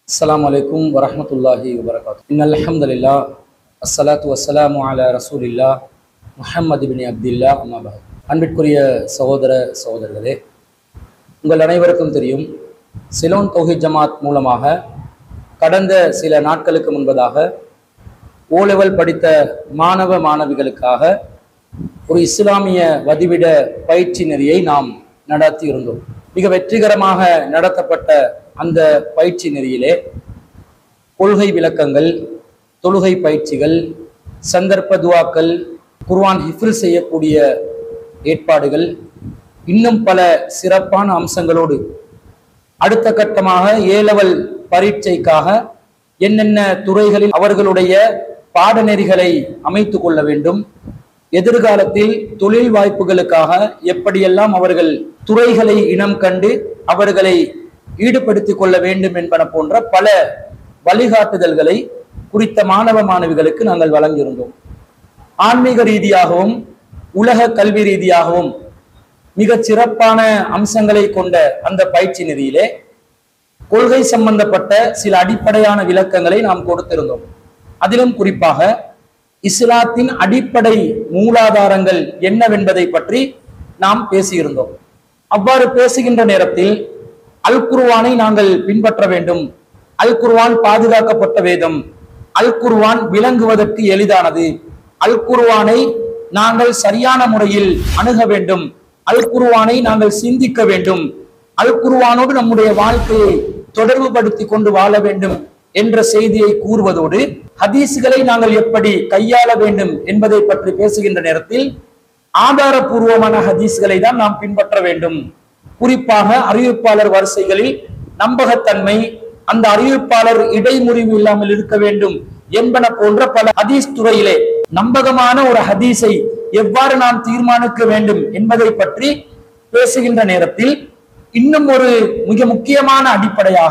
السلام عليكم ورحمة الله وبركاته إن الحمد لله الصلاة والسلام على رسول الله முஹம்மது பின் அப்துல்லா அம்மாபாத் அன்பிற்குரிய சகோதர சகோதரர்களே உங்கள் அனைவருக்கும் தெரியும் சிலோன் தௌஹித் ஜமாத் மூலமாக கடந்த சில நாட்களுக்கு முன்பதாக ஓ லெவல் படித்த மாணவ மாணவிகளுக்காக ஒரு இஸ்லாமிய வதிவிட பயிற்சி நெறியை நாம் நடத்தி இருந்தோம் மிக வெற்றிகரமாக நடத்தப்பட்ட அந்த பயிற்சி நெறியிலே கொள்கை விளக்கங்கள் தொழுகை பயிற்சிகள் சந்தர்ப்ப துவாக்கள் குர்ஆன் ஹிஃபில் செய்யக்கூடிய ஏற்பாடுகள் இன்னும் பல சிறப்பான அம்சங்களோடு அடுத்த கட்டமாக ஏ லெவல் பரீட்சைக்காக என்னென்ன துறைகளில் அவர்களுடைய பாடநெறிகளை அமைத்து கொள்ள வேண்டும் எதிர்காலத்தில் தொழில் வாய்ப்புகளுக்காக எப்படியெல்லாம் அவர்கள் துறைகளை இனம் கண்டு அவர்களை ஈடுபடுத்திக் கொள்ள வேண்டும் என்பன போன்ற பல வழிகாட்டுதல்களை குறித்த மாணவ மாணவிகளுக்கு நாங்கள் வழங்கியிருந்தோம் ஆன்மீக ரீதியாகவும் உலக கல்வி ரீதியாகவும் மிகச் சிறப்பான அம்சங்களை கொண்ட அந்த பயிற்சி நெறியிலே கொள்கை சம்பந்தப்பட்ட சில அடிப்படையான விளக்கங்களை நாம் கொடுத்திருந்தோம் அதிலும் குறிப்பாக இஸ்லாத்தின் அடிப்படை மூலாதாரங்கள் என்னவென்பதை பற்றி நாம் பேசியிருந்தோம் அவ்வாறு பேசுகின்ற நேரத்தில் அல் குர்வானை நாங்கள் பின்பற்ற வேண்டும் அல் குர்வான் பாதுகாக்கப்பட்ட வேதம் அல் குர்வான் விளங்குவதற்கு எளிதானது அல் குர்வானை நாங்கள் சரியான முறையில் அணுக வேண்டும் அல் குர்வானை நாங்கள் சிந்திக்க வேண்டும் அல் குர்வானோடு நம்முடைய வாழ்க்கையை தொடர்பு படுத்தி கொண்டு வாழ வேண்டும் என்ற செய்தியை கூறுவதோடு ஹதீஸ்களை நாங்கள் எப்படி கையாள வேண்டும் என்பதை பற்றி பேசுகின்ற நேரத்தில் ஆதாரபூர்வமான ஹதீஸ்களை தான் நாம் பின்பற்ற வேண்டும் குறிப்பாக அறிவிப்பாளர் வரிசைகளில் நம்பகத்தன்மை அந்த அறிவிப்பாளர் இடைமுறிவு இல்லாமல் இருக்க வேண்டும் என்பன போன்ற பல ஹதீஸ் துறையிலே நம்பகமான ஒரு ஹதீஸை எவ்வாறு நாம் தீர்மானிக்க வேண்டும் என்பதை பற்றி பேசுகின்ற நேரத்தில் இன்னும் ஒரு மிக முக்கியமான அடிப்படையாக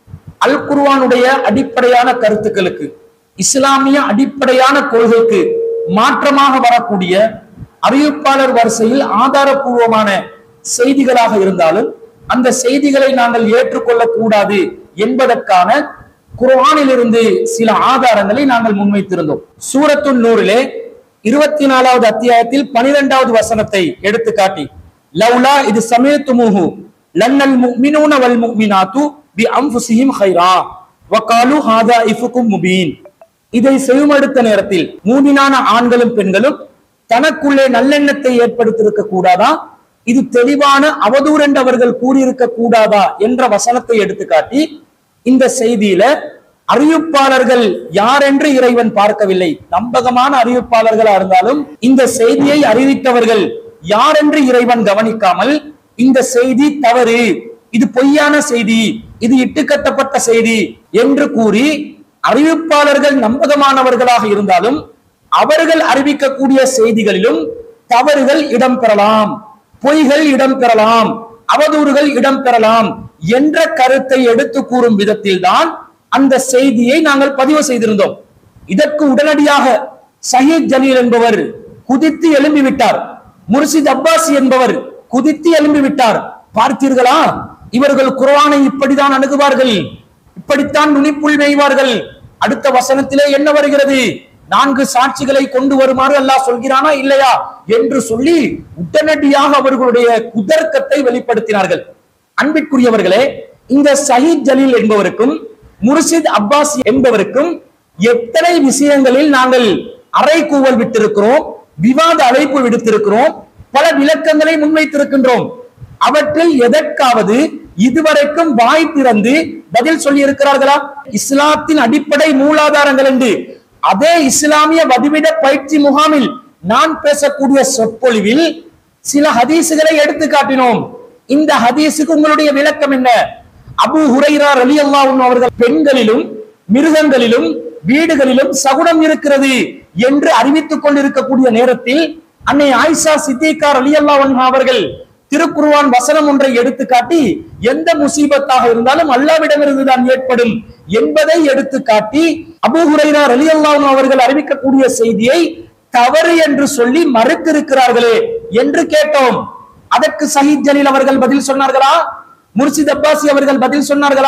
அல் குர்வானுடைய அடிப்படையான கருத்துக்களுக்கு இஸ்லாமிய அடிப்படையான கொள்கைக்கு மாற்றமாக வரக்கூடிய அறிவிப்பாளர் வரிசையில் ஆதாரபூர்வமான செய்திகளாக இருந்தாலும் அந்த செய்திகளை நாங்கள் ஏற்றுக்கொள்ளக் கூடாது என்பதற்கான குர்ஆனிலிருந்து சில ஆதாரங்களை நாங்கள் முன்வைத்திருந்தோம் சூரத்துன் நூறிலே இருபத்தி நாலாவது அத்தியாயத்தில் பனிரெண்டாவது வசனத்தை எடுத்து காட்டி லவ்லா இது சமயத்துமுஹு லன்னல் முக்மினூன வல் முக்மினாத்து பி அம்ஃபுசிஹிம் ஹைரா வகாலு ஹாதா இஃபுக்கும் முபீன் இதை செவிமடுத்த நேரத்தில் மூமினான ஆண்களும் பெண்களும் தனக்குள்ளே நல்லெண்ணத்தை ஏற்படுத்தியிருக்க கூடாதா இது தெளிவான அவதூறு என்று அவர்கள் கூறியிருக்க கூடாதா என்ற வசனத்தை எடுத்து காட்டி இந்த செய்தியில அறிவிப்பாளர்கள் யார் என்று இறைவன் பார்க்கவில்லை நம்பகமான அறிவிப்பாளர்களா இருந்தாலும் இந்த செய்தியை அறிவித்தவர்கள் யார் என்று இறைவன் கவனிக்காமல் இந்த செய்தி தவறு இது பொய்யான செய்தி இது இட்டுக்கட்டப்பட்ட செய்தி என்று கூறி அறிவிப்பாளர்கள் நம்பகமானவர்களாக இருந்தாலும் அவர்கள் அறிவிக்கக்கூடிய செய்திகளிலும் தவறுகள் இடம்பெறலாம் பொய்கள் இடம்பெறலாம் அவதூறுகள் இடம்பெறலாம் என்ற கருத்தை எடுத்து கூறும் விதத்தில் தான் அந்த செய்தியை நாங்கள் பதிவு செய்திருந்தோம் இதற்கு உடனடியாக சஹீத் ஜலீல் என்பவர் குதித்து எழும்பிவிட்டார் முர்சித் அப்பாஸ் என்பவர் குதித்து எழும்பிவிட்டார் பார்த்தீர்களா இவர்கள் குர்ஆனை இப்படிதான் அணுகுவார்கள் இப்படித்தான் நுனிப்புள் மேய்வார்கள் அடுத்த வசனத்திலே என்ன வருகிறது நான்கு சாட்சிகளை கொண்டு வருமாறு அல்லாஹ் சொல்கிறானா இல்லையா என்று சொல்லி உடனடியாக அவர்களுடைய குதர்க்கத்தை வெளிப்படுத்தினார்கள் அன்பிற்குரியவர்களே இந்த சஹீத் ஜலீல் என்பவருக்கும் முர்ஷித் அப்பாஸ் என்பவருக்கும் எத்தனை விஷயங்களில் நாங்கள் அறைகூவல் விட்டிருக்கிறோம் விவாத அழைப்பு விடுத்திருக்கிறோம் பல விளக்கங்களை முன்வைத்திருக்கின்றோம் அவற்றில் எதற்காவது இதுவரைக்கும் வாய் திறந்து பதில் சொல்லி இருக்கிறார்களா இஸ்லாத்தின் அடிப்படை மூலாதாரங்கள் என்று அதே இஸ்லாமிய வதிவிட பயிற்சி முகாமில் நான் பேசக்கூடிய சொற்பொழிவில் சில ஹதீசுகளை எடுத்து காட்டினோம் இந்த ஹதீஸுக்கு உங்களுடைய விளக்கம் என்ன அபு ஹுரைரா அலி அல்லாஹ் அவர்கள் பெண்களிலும் மிருகங்களிலும் வீடுகளிலும் சகுனம் இருக்கிறது என்று அறிவித்துக் கொண்டிருக்கக்கூடிய நேரத்தில் அன்னை ஆயிஷா சித்திகார் அலி அல்லாஹ் அவர்கள் திருக்குருவான் வசனம் ஒன்றை எடுத்து காட்டி எந்த முசீபத்தாக இருந்தாலும் அல்லாவிடமிருந்து தான் ஏற்படும் என்பதை எடுத்து காட்டி அபு ஹுரைரா அலி அல்லாஹ் அவர்கள் அறிவிக்கக்கூடிய செய்தியை தவறு என்று சொல்லி மறுத்திருக்கிறார்களே என்று கேட்டோம் அதற்கு சஹீத் ஜலீல் அவர்கள் பதில் சொன்னார்களா முர்ஷித் அப்பாசி அவர்கள் பதில் சொன்னார்களா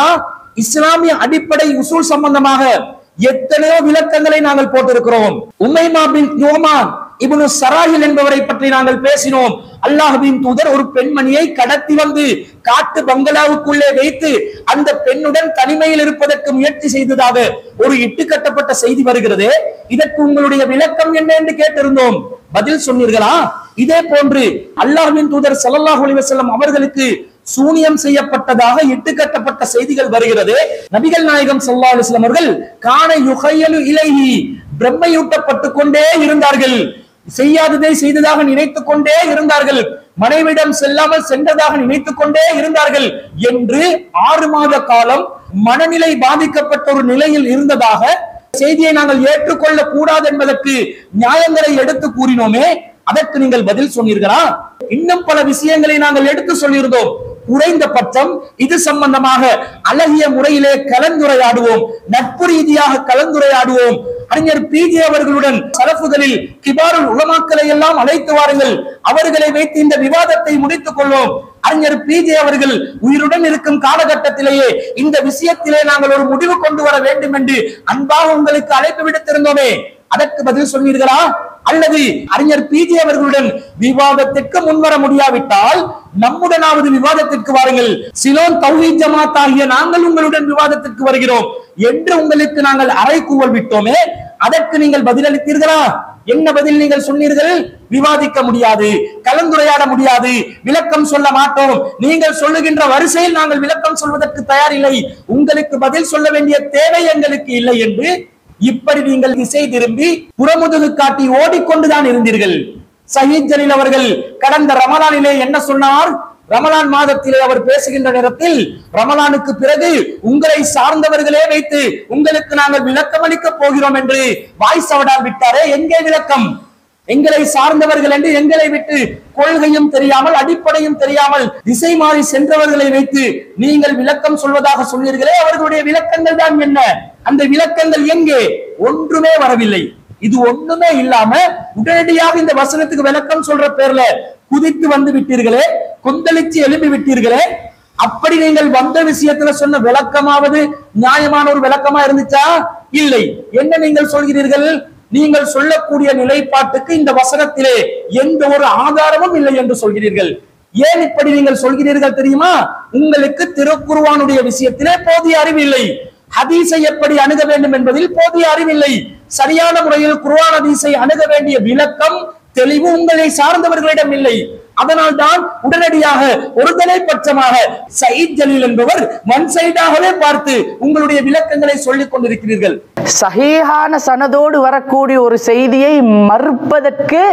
இஸ்லாமிய அடிப்படை உசூல் சம்பந்தமாக எத்தனையோ விளக்கங்களை நாங்கள் போட்டிருக்கிறோம் உமைமா பின் நோமான் இப்னு சராஹில் என்பவரை பற்றி நாங்கள் பேசினோம் அல்லாஹ்வின் தூதர் ஒரு பெண்மணியை கடத்தி வந்து காட்டு பங்களாவுக்குள்ளே வைத்து அந்த பெண்ணுடன் தனிமையில் இருப்பதற்கு முயற்சி செய்ததாக ஒரு இட்டு கட்டப்பட்ட செய்தி வருகிறது இதற்கு உங்களுடைய விளக்கம் என்ன என்று கேட்டிருந்தோம் பதில் சொன்னீர்களா இதே போன்று அல்லாஹ்வின் தூதர் ஸல்லல்லாஹு அலைஹி வஸல்லம் அவர்களுக்கு சூனியம் செய்யப்பட்டதாக இட்டு கட்டப்பட்ட செய்திகள் வருகிறது நபிகள் நாயகம் ஸல்லல்லாஹு அலைஹி வஸல்லம் அவர்கள் கான யுகையலு இலைஹி பிரம்மையூட்டப்பட்டு கொண்டே இருந்தார்கள் செய்யாததை செய்ததாக நினைத்துக் கொண்டே இருந்தார்கள் மனைவிடம் செல்லாமல் சென்றதாக நினைத்துக் கொண்டே இருந்தார்கள் என்று ஆறு மாத காலம் மனநிலை பாதிக்கப்பட்ட ஒரு நிலையில் இருந்ததாக செய்தியை நாங்கள் ஏற்றுக்கொள்ள கூடாது என்பதற்கு நியாயங்களை எடுத்து கூறினோமே அதற்கு நீங்கள் பதில் சொன்னீர்களா இன்னும் பல விஷயங்களை நாங்கள் எடுத்து சொல்லியிருந்தோம் குறைந்தபட்சம் இது சம்பந்தமாக அழகிய முறையிலே கலந்துரையாடுவோம் நட்பு ரீதியாக கலந்துரையாடுவோம் அறிஞர் பிஜே அவர்களுடன் சரப்புகளில் கிபாருல் உலமாக்களை எல்லாம் அழைத்து வாருங்கள் அவர்களை வைத்து இந்த விவாதத்தை முடித்துக் கொள்வோம் அறிஞர் பிஜே அவர்கள் உயிருடன் இருக்கும் காலகட்டத்திலேயே இந்த விஷயத்திலே நாங்கள் ஒரு முடிவு கொண்டு வர வேண்டும் என்று அன்பாக உங்களுக்கு அழைப்பு விடுத்திருந்தோமே அதற்கு பதில் சொன்னீர்களா அல்லது அறிஞர் பிஜே அவர்களுடன் விவாதத்திற்கு முன்வர முடியாவிட்டால் நம்முடனாவது விவாதத்திற்கு வாருங்கள் சிலோன் தௌஹீத் ஜமாத் ஆகிய நாங்கள் உங்களுடன் விவாதத்திற்கு வருகிறோம் என்று உங்களுக்கு நாங்கள் அறைகூவல் விட்டோமே அதற்கு நீங்கள் பதிலளித்தீர்களா என்ன பதில் நீங்கள் சொன்னீர்கள் விவாதிக்க முடியாது கலந்துரையாட முடியாது விளக்கம் சொல்ல மாட்டோம் நீங்கள் சொல்லுகின்ற வரிசையில் நாங்கள் விளக்கம் சொல்வதற்கு தயாரில்லை உங்களுக்கு பதில் சொல்ல வேண்டிய தேவை எங்களுக்கு இல்லை என்று இப்படி நீங்கள் திசை திரும்பி புறமுதுகு காட்டி ஓடிக்கொண்டுதான் இருந்தீர்கள் சஹீத் ஜலீல் அவர்கள் கடந்த ரமலானிலே என்ன சொன்னார் ரமலான் மாதத்திலே அவர் பேசுகின்ற நேரத்தில் ரமலானுக்கு பிறகு உங்களை சார்ந்தவர்களே வைத்து உங்களுக்கு நாங்கள் விளக்கம் அளிக்க போகிறோம் என்று வாய் சவடால் விட்டாரே எங்கே விளக்கம் எங்களை சார்ந்தவர்கள் என்று எங்களை விட்டு கொள்கையும் தெரியாமல் அடிப்படையும் தெரியாமல் திசை மாறி சென்றவர்களை வைத்து நீங்கள் விளக்கம் சொல்வதாக சொன்னீர்களே அவர்களுடைய விளக்கங்கள் தான் என்ன அந்த விளக்கங்கள் எங்கே ஒன்றுமே வரவில்லை இது ஒண்ணுமே இல்லாம உடனடியாக இந்த வசனத்துக்கு விளக்கம் சொல்ற பேர்ல குதித்து வந்து விட்டீர்களே கொந்தளிச்சு எழுப்பி விட்டீர்களே அப்படி நீங்கள் வந்த விஷயத்துல சொன்ன விளக்கமாவது நியாயமான ஒரு விளக்கமா இருந்துச்சா இல்லை என்ன நீங்கள் சொல்கிறீர்கள் நீங்கள் சொல்லக்கூடிய நிலைப்பாட்டுக்கு இந்த வசனத்திலே எந்த ஒரு ஆதாரமும் இல்லை என்று சொல்கிறீர்கள் ஏன் இப்படி நீங்கள் சொல்கிறீர்கள் தெரியுமா உங்களுக்கு திருக்குருவானுடைய விஷயத்திலே போதிய அறிவில்லை ஹதீஸை எப்படி அணுக வேண்டும் என்பதில் போதிய அறிவில்லை சரியான முறையில் குர்ஆன் ஹதீஸை அணுக வேண்டிய விளக்கம் தெளிவு உங்களை சார்ந்தவர்களிடம் இல்லை அதனால் தான் உடனடியாக ஒரு தலைப்பட்சமாக சயீத் ஜலீல் என்பவர் ஒன் சைடாகவே பார்த்து உங்களுடைய விளக்கங்களை சொல்லிக் கொண்டிருக்கிறீர்கள் சஹீஹான சனதோடு வரக்கூடிய ஒரு செய்தியை மறுப்பதற்கு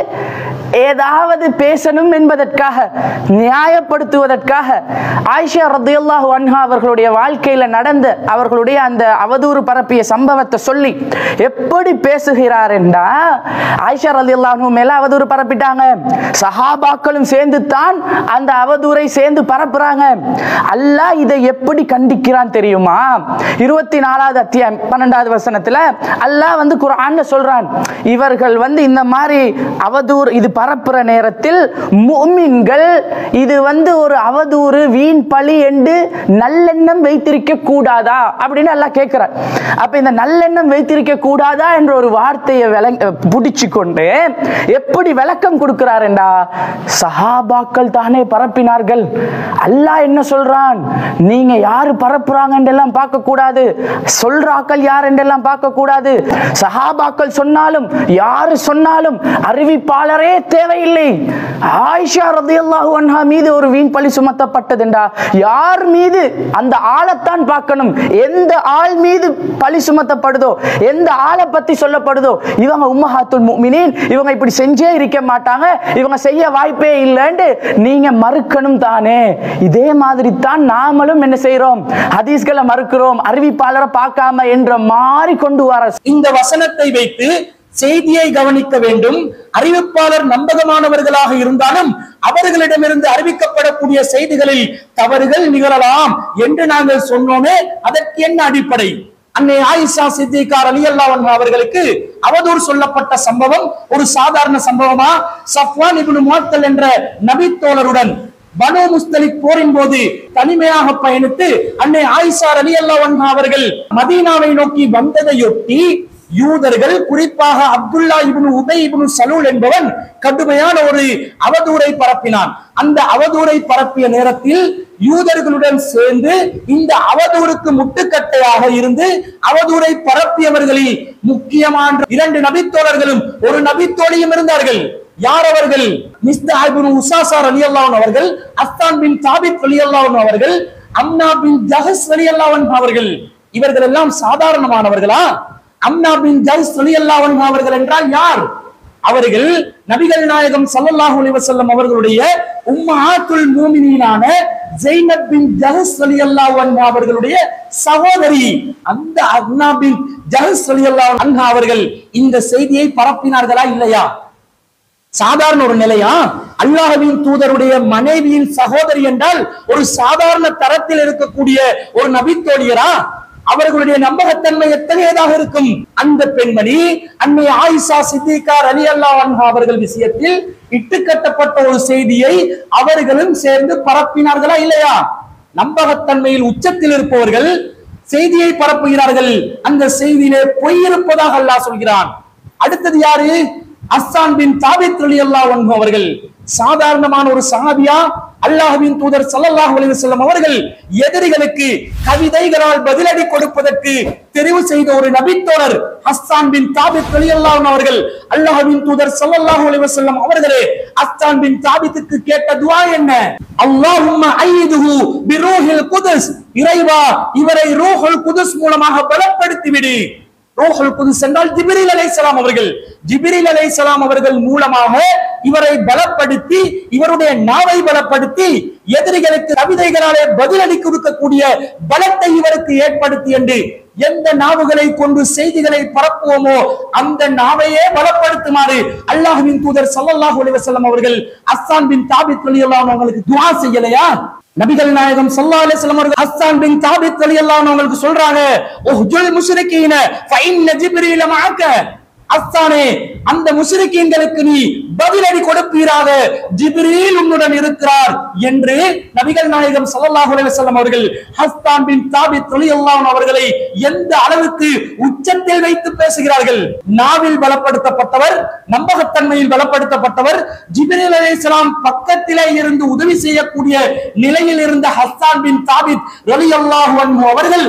ஏதாவது பேசணும் என்பதற்காக நியாயப்படுத்துவதற்காக ஆயிஷா ரத்தியல்லாஹு அன்ஹா அவர்களுடைய வாழ்க்கையில நடந்த அவர்களுடைய அந்த அவதூறு பரப்பிய சம்பவத்தை சொல்லி எப்படி பேசுகிறார் என்றா ஆயிஷா ரத்தியல்லாஹு மேல அவதூறு பரப்பிட்டாங்க சஹாபாக்களும் சேர்ந்து தான் அந்த அவதூறை சேர்ந்து பரப்புறாங்க அல்லாஹ் இதை எப்படி கண்டிக்கிறான் தெரியுமா இருபத்தி நாலாவது அத்தியாயம் பன்னெண்டாவது வசனத்துல அல்லாஹ் வந்து குர்ஆன்ல சொல்றான் இவர்கள் வந்து இந்த மாதிரி அவதூறு இது பரப்புற நேரத்தில் முஃமின்கள் இது வந்து ஒரு அவதூறு வீண் பழி என்று நல்லெண்ணம் வைத்திருக்க கூடாதா அப்படின்னு அல்லாஹ் கேட்கிறார் அப்ப இந்த நல்லெண்ணம் வைத்திருக்க கூடாதா என்ற ஒரு வார்த்தையை விளங்க பிடிச்சு கொண்டு எப்படி விளக்கம் கொடுக்கிறார் என்றா சஹாபாக்கள் தானே பரப்பினார்கள் அல்லாஹ் என்ன சொல்றான் நீங்க யாரு பரப்புறாங்க என்றெல்லாம் பார்க்க கூடாது சொல்றாக்கள் யார் என்றெல்லாம் பார்க்க கூடாது சஹாபாக்கள் சொன்னாலும் யாரு சொன்னாலும் அறிவிப்பாளரே தேவையில்லை ஆயிஷா ரதியல்லாஹு அன்ஹா மீது ஒரு வீண் பழி சுமத்தப்பட்டதுண்டா யார் மீது அந்த ஆளைத்தான் பார்க்கணும் எந்த ஆள் மீது பழி சுமத்தப்படுதோ எந்த ஆளை பத்தி சொல்லப்படுதோ இவங்க உம்மஹாத்துல் முஃமினீன் இவங்க இப்படி செஞ்சே இருக்க மாட்டாங்க இவங்க செய்ய வாய்ப்பே இல்லைன்னு நீங்க மறுக்கணும் தானே இதே மாதிரி தான் நாமளும் என்ன செய்றோம் ஹதீஸ்களை மறுக்கிறோம் அறிவிப்பாளரை பார்க்காம என்ற மாதிரி கொண்டு வர இந்த வசனத்தை வைத்து செய்தியை கவனிக்க வேண்டும் அறிவிப்பாளர் நம்பகமானவர்களாக இருந்தாலும் அவர்களிடமிருந்து அறிவிக்கப்படக்கூடிய செய்திகளில் தவறுகள் நிகழலாம் என்று நாங்கள் சொன்னோமே அதற்கு என்ன அடிப்படை அன்னை ஆயிஷா சித்திகார் அலி அல்லாஹ் அவர்களுக்கு அவதூறு சொல்லப்பட்ட சம்பவம் ஒரு சாதாரண சம்பவமா சஃப்வான் இப்னு முஅத்தல் என்ற நபித்தோழருடன் பனு முஸ்தலிக் போரின் போது தனிமையாக பயணித்து அன்னை ஆயிஷா அலி அல்லா அவர்கள் மதீனாவை நோக்கி வந்ததையொட்டி யூதர்கள் குறிப்பாக அப்துல்லா இப்னு உபை இப்னு சலூல் என்பவன் கடுமையான ஒரு அவதூறை பரப்பினான் அந்த அவதூறை பரப்பிய நேரத்தில் யூதர்களுடன் சேர்ந்து இந்த அவதூறுக்கு முட்டுக்கட்டையாக இருந்து அவதூறை பரப்பியவர்களில் முக்கியமான இரண்டு நபித்தோழர்களும் ஒரு நபித்தோழியும் இருந்தார்கள் யார் அவர்கள் மிஸ்தா இப்னு உசாசார் அலியல்லாஹு அவர்கள் அஸ்தான் பின் தாபித் அலியல்லாஹு அவர்கள் அம்னா பின் ஜஹஸ் அலியல்லாஹு அவர்கள் இவர்கள் எல்லாம் சாதாரணமானவர்களா அம்னா பின் ஜஹஸ் அலியல்லாஹு அவர்கள் என்றால் யார் அவர்கள் நபிகள் நாயகம் ஸல்லல்லாஹு அலைஹி வஸல்லம் அவர்களுடைய உம்மஹாத்துல் மூமினீனான ஜெய்னப் பின் ஜஹஸ் ரலியல்லாஹு அன்ஹா அவர்களுடைய சகோதரி அந்த அம்னா பின் ஜஹஸ் ரலியல்லாஹு அன்ஹா அவர்கள் இந்த செய்தியை பரப்பினார்களா இல்லையா சாதாரண ஒரு நிலையா அல்லாஹ்வின் தூதருடைய மனைவியின் சகோதரி என்றால் ஒரு சாதாரண தரத்தில் இருக்கக்கூடிய ஒரு நபித்தோழியரா அவர்களுடைய நம்பகத்தன்மை எத்தகையதாக இருக்கும் அந்த பெண்மணி அன்னை ஆயிஷா சித்திகார் அலி அல்லா அவர்கள் விஷயத்தில் இட்டுக்கட்டப்பட்ட ஒரு செய்தியை அவர்களும் சேர்ந்து பரப்பினார்களா இல்லையா நம்பகத்தன்மையில் உச்சத்தில் இருப்பவர்கள் செய்தியை பரப்புகிறார்கள் அந்த செய்தியிலே பொய் இருப்பதாக அல்லாஹ் சொல்கிறான் அடுத்தது யாரு அஸ்ஸான் பின் தாபித் ரலியல்லாஹு அன்ஹு அவர்கள் சாதாரணமான ஒரு சஹாபியா அல்லாஹ்வின் தூதர் ஸல்லல்லாஹு அலைஹி வஸல்லம் அவர்கள் எதிரிகளுக்கு கவிதைகளால் பதிலடி கொடுப்பதற்கு தெரிவு செய்த ஒரு நபித்தோழர் ஹஸ்ஸான் பின் தாபித் ரலியல்லாஹு அன்ஹு அவர்கள் அல்லாஹ்வின் தூதர் ஸல்லல்லாஹு அலைஹி வஸல்லம் அவர்களே ஹஸ்ஸான் பின் தாபித்துக்கு கேட்ட துஆ என்ன அல்லாஹும்ம ஐதுஹு பிரூஹில் குதுஸ் இறைவா இவரை ரூஹுல் குதுஸ் மூலமாக பலப்படுத்தி விடு ரோஹல் குதுஸ் என்றால் ஜிபிரில் அலைஹிஸ்ஸலாம் அவர்கள் ஜிபிரில் அலைஹிஸ்ஸலாம் அவர்கள் மூலமாக இவரை பலப்படுத்தி இவருடைய நாவை பலப்படுத்தி எதிரிகளுக்கு கவிதைகளாலே பதிலடி கொடுக்கக்கூடிய பலத்தை இவருக்கு ஏற்படுத்தி என்று எந்த நாவுகளை கொண்டு செய்திகளை பரப்புவோமோ அந்த நாவையே பலப்படுத்துமாறு அல்லாஹ்வின் தூதர் ஸல்லல்லாஹு அலைஹி வஸல்லம் அவர்கள் அஸ்ஸான் பின் தாபித் ரலியல்லாஹு அன்ஹு அவங்களுக்கு துஆ செய்யலையா நபிகள் நாயகம் ஸல்லல்லாஹு அலைஹி வஸல்லம் அவர்கள் ஹஸ்ஸான் பின் தாபித் ரலியல்லாஹு அன்ஹு அவங்களுக்கு சொல்றாங்க உஹ்ஜுல் முஷ்ரிகீன ஃபஇன்ன ஜிப்ரீல மஅக அஸ்ஸானே அந்த முஷ்ரிக்கீன்களுக்கு நீ பதிலடி கொடுப்பீராக ஜிப்ரீல் உன்னுடன் இருக்கிறார் என்று நபிகள் நாயகம் ஸல்லல்லாஹு அலைஹி வஸல்லம் அவர்கள் ஹஸ்ஸான் பின் தாபித் ரலியல்லாஹு அன்ஹு அவர்களை எந்த அளவுக்கு உச்சத்தில் வைத்து பேசுகிறார்கள் நாவில் பலப்படுத்தப்பட்டவர் நம்பகத்தன்மையில் பலப்படுத்தப்பட்டவர் ஜிப்ரீல் அலைஹிஸ்ஸலாம் பக்கத்திலே இருந்து உதவி செய்யக்கூடிய நிலையில் இருந்த ஹஸ்ஸான் பின் தாபித் ரலியல்லாஹு அன்ஹு அவர்கள்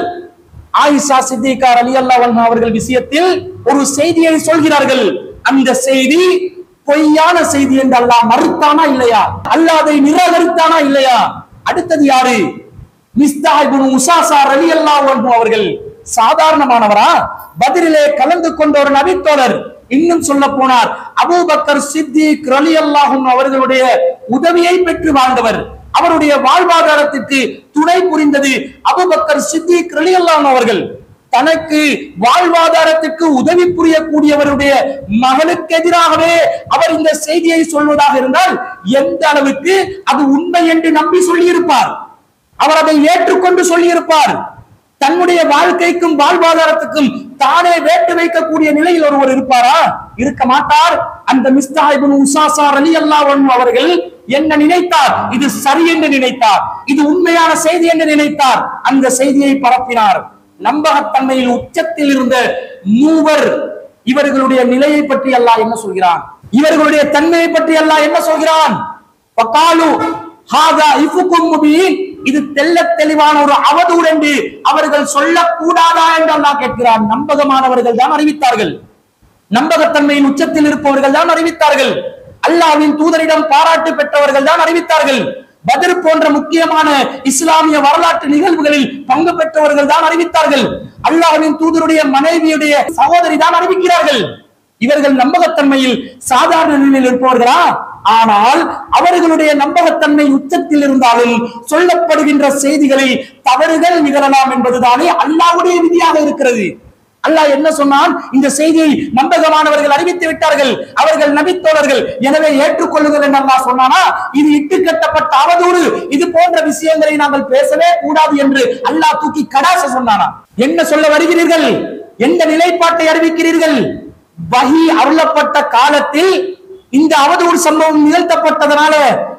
ஆயிஷா சித்திகா ரலியல்லாஹு அன்ஹா அவர்கள் விஷயத்தில் ஒரு செய்தியை சொல்கிறார்கள் அந்த செய்தி பொய்யான செய்தி என்று அல்லாஹ் மறுத்தானா இல்லையா அல்லாஹ் அதை நிராகரித்தானா இல்லையா அடுத்தது யாரு மிஸ்தா இப்னு உசாசா ரலியல்லாஹு அன்ஹு அவர்கள் சாதாரணமானவரா பதிரிலே கலந்து கொண்ட ஒரு நபித்தோழர் இன்னும் சொல்ல போனார் அபூபக்கர் சித்திக் ரலியல்லாஹு அன்ஹு அவர்களுடைய உதவியை பெற்று வாழ்ந்தவர் அவருடைய வாழ்வாதாரத்திற்கு துணை புரிந்தது அபுபக்கர் சித்திக் ரலியல்லாஹு அன்ஹு அவர்கள் தனக்கு வாழ்வாதாரத்திற்கு உதவி புரியக்கூடியவருடைய மகனுக்கு எதிராகவே அவர் இந்த செய்தியை சொல்வதாக இருந்தால் எந்த அளவுக்கு அது உண்மை என்று நம்பி சொல்லியிருப்பார் அவர் அதை ஏற்றுக்கொண்டு சொல்லியிருப்பார் தன்னுடைய வாழ்க்கைக்கும் வாழ்வாதாரத்துக்கும் தானே வேட்டு வைக்கக்கூடிய நிலையில் ஒருவர் இருப்பாரா இருக்க மாட்டார் அந்த மிஸ்தாயிபுன் உசாசா அலி அவர்கள் என்ன நினைத்தார் இது சரி என்று நினைத்தார் இது உண்மையான செய்தி என்று நினைத்தார் அந்த செய்தியை பரப்பினார் நம்பகத்தன்மையில் உச்சத்தில் இருந்த மூவர் இவர்களுடைய நிலையை பற்றி அல்லாஹ் என்ன சொல்கிறான் இவர்களுடைய தன்மையை பற்றி அல்லாஹ் என்ன சொல்கிறான் ஃபகாலு ஹாதா இஃபுக்கும் முபீன் இது தெள்ள தெளிவான ஒரு அவதூறு என்று அவர்கள் சொல்லக்கூடாதா என்று அல்லாஹ் கேட்கிறான் நம்பகமானவர்கள் தான் அறிவித்தார்கள் நம்பகத்தன்மையின் உச்சத்தில் இருப்பவர்கள் தான் அறிவித்தார்கள் அல்லாஹ்வின் தூதரிடம் பாராட்டு பெற்றவர்கள் தான் அறிவித்தார்கள் பத்ர் போன்ற முக்கியமான இஸ்லாமிய வரலாற்று நிகழ்வுகளில் பங்கு பெற்றவர்கள் தான் அறிவித்தார்கள் அல்லாஹ்வின் தூதருடைய மனைவியுடைய சகோதரி தான் அறிவிக்கிறார்கள் இவர்கள் நம்பகத்தன்மையில் சாதாரண நிலையில் இருப்பவர்களா ஆனால் அவர்களுடைய நம்பகத்தன்மை உச்சத்தில் இருந்தாலும் சொல்லப்படுகின்ற செய்திகளில் தவறுகள் நிகழலாம் என்பதுதானே அல்லாஹ்வுடைய விதியாக இருக்கிறது அல்லாஹ் என்ன சொன்னான் இந்த செய்தியை நம்பகமானவர்கள் அறிவித்து விட்டார்கள் அவர்கள் நபித்தோழர்கள் எனவே ஏற்றுக்கொள்ளுங்கள் என்று அல்லாஹ் சொன்னானா இது இட்டு கட்டப்பட்ட அவதூறு இது போன்ற விஷயங்களை நாங்கள் பேசவே கூடாது என்று அல்லாஹ் தூக்கி கடாச சொன்னானா என்ன சொல்ல வருகிறீர்கள் எந்த நிலைப்பாட்டை அறிவிக்கிறீர்கள் வஹி அருளப்பட்ட காலத்தில் இந்த அவதூறு சம்பவம் நிகழ்த்தப்பட்டதனால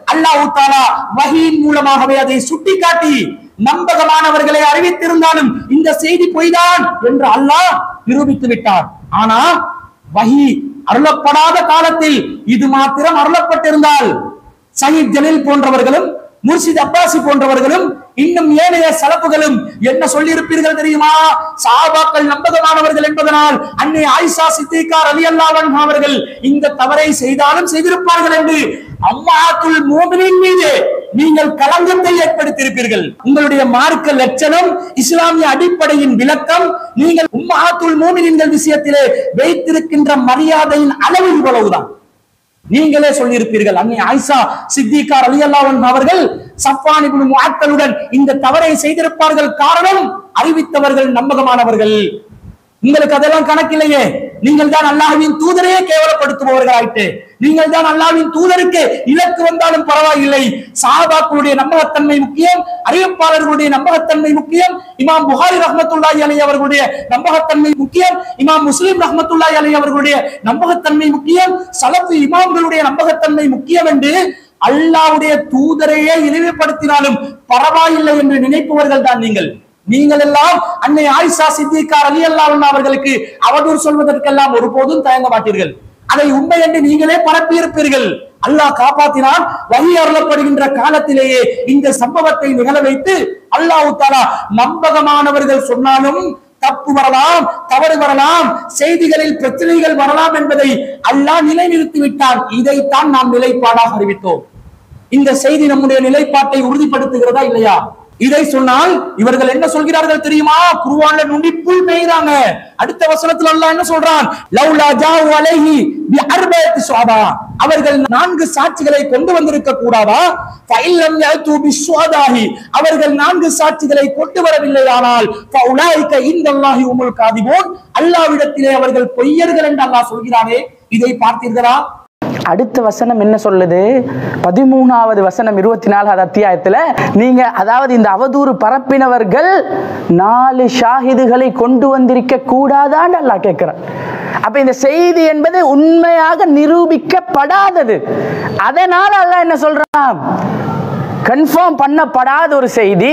அல்லாஹ் தாலா வஹீன் மூலமாகவே அதை சுட்டிக்காட்டி நம்பகமானவர்களை அறிவித்திருந்தாலும் இந்த செய்தி பொய்தான் என்று அல்லாஹ் நிரூபித்து விட்டார் ஆனா வஹி அருளப்படாத காலத்தில் இது மாத்திரம் அருளப்பட்டிருந்தால் சயீத் ஜலீல் போன்றவர்களும் முர்ஷித் அப்பாசி போன்றவர்களும் இன்னும் ஏனைய சலப்புகளும் என்ன சொல்லியிருப்பீர்கள் தெரியுமா சாபாக்கள் நம்பகமானவர்கள் என்பதனால் அன்னை ஆயிஷா சித்திகார் அலி அல்லாவன் அவர்கள் இந்த தவறை செய்தாலும் செய்திருப்பார்கள் என்று அம்மாத்துல் மோமினின் மீது நீங்கள் களங்கத்தை ஏற்படுத்தியிருப்பீர்கள் உங்களுடைய மார்க்க லட்சணம் இஸ்லாமிய அடிப்படையின் விளக்கம் நீங்கள் உம்மாத்துல் மோமினின்கள் விஷயத்திலே வைத்திருக்கின்ற மரியாதையின் அளவு இவ்வளவுதான் நீங்களே சொல்லியிருப்பீர்கள் அன்னை ஆயிஷா சித்திகார் அலி அல்லாஹ் அவர்கள் சஃபான் இப்னு முஅத்தலுடன் இந்த தவறை செய்திருப்பார்கள் காரணம் அறிவித்தவர்கள் நம்பகமானவர்கள் உங்களுக்கு அதெல்லாம் கணக்கில்லையே நீங்கள் தான் அல்லாஹ்வின் தூதரையே கேவலப்படுத்துபவர்களாயிட்டு நீங்கள் தான் அல்லாஹ்வின் தூதருக்கு இலக்கு வந்தாலும் பரவாயில்லை சாபாக்களுடைய நம்பகத்தன்மை முக்கியம் அறிவிப்பாளர்களுடைய நம்பகத்தன்மை முக்கியம் இமாம் புகாரி ரஹ்மத்துல்லாஹி அலைஹி அவர்களுடைய நம்பகத்தன்மை முக்கியம் இமாம் முஸ்லிம் ரஹ்மத்துல்லாஹி அலைஹி அவர்களுடைய நம்பகத்தன்மை முக்கியம் சலஃபு இமாம்களுடைய நம்பகத்தன்மை முக்கியம் என்று அல்லாஹ்வுடைய தூதரையே இழிவுபடுத்தினாலும் பரவாயில்லை என்று நினைப்பவர்கள் தான் நீங்கள் நீங்கள் எல்லாம் அன்னை ஆயிஷா சித்திகார் அலி அல்லாஹ் அவர்களுக்கு அவதூறு சொல்வதற்கெல்லாம் ஒருபோதும் தயங்க மாட்டீர்கள் அதை உண்மை என்று நீங்களே பரப்பியிருப்பீர்கள் அல்லாஹ் காப்பாத்தினான் வழி அருளப்படுகின்ற காலத்திலேயே இந்த சம்பவத்தை நிகழ வைத்து அல்லாஹ் தாலா நம்பகமானவர்கள் சொன்னாலும் தப்பு வரலாம் தவறு வரலாம் செய்திகளில் பிரச்சனைகள் வரலாம் என்பதை அல்லாஹ் நிலைநிறுத்தி விட்டான் இதைத்தான் நாம் நிலைப்பாடாக அறிவித்தோம் இந்த செய்தி நம்முடைய நிலைப்பாட்டை உறுதிப்படுத்துகிறதா இல்லையா இதை சொன்னால் இவர்கள் என்ன சொல்கிறார்கள் தெரியுமா குருவான்ல நுண்டி புல் மேய்றாங்க அடுத்த வசனத்துல அல்லாஹ் என்ன சொல்றான் லவ்லா ஜாவு அலைஹி பி அர்பயத்தி சுஹபா அவர்கள் நான்கு சாட்சிகளை கொண்டு வந்திருக்க கூடாதா ஃபைல்லம் யது பி சுஹதாஹி அவர்கள் நான்கு சாட்சிகளை கொண்டு வரவில்லையானால் ஃபஉலாயிக இந்தல்லாஹி உமுல் காதிபூன் அல்லாஹ்விடத்திலே அவர்கள் பொய்யர்கள் என்று அல்லாஹ் சொல்கிறானே இதை பார்த்தீர்களா அடுத்த வசனம் என்ன சொல்லுது பதிமூணாவது வசனம் இருபத்தி நாலாவது அத்தியாயத்துல நீங்க அதாவது இந்த அவதூறு பரப்பினவர்கள் நாலு ஷாஹிதுகளை கொண்டு வந்திருக்க கூடாதான்னு அல்லாஹ் கேட்கிறான் அப்ப இந்த செய்தி என்பது உண்மையாக நிரூபிக்கப்படாதது அதனால அல்லாஹ் என்ன சொல்றான் கன்ஃபார்ம் பண்ணப்படாத ஒரு செய்தி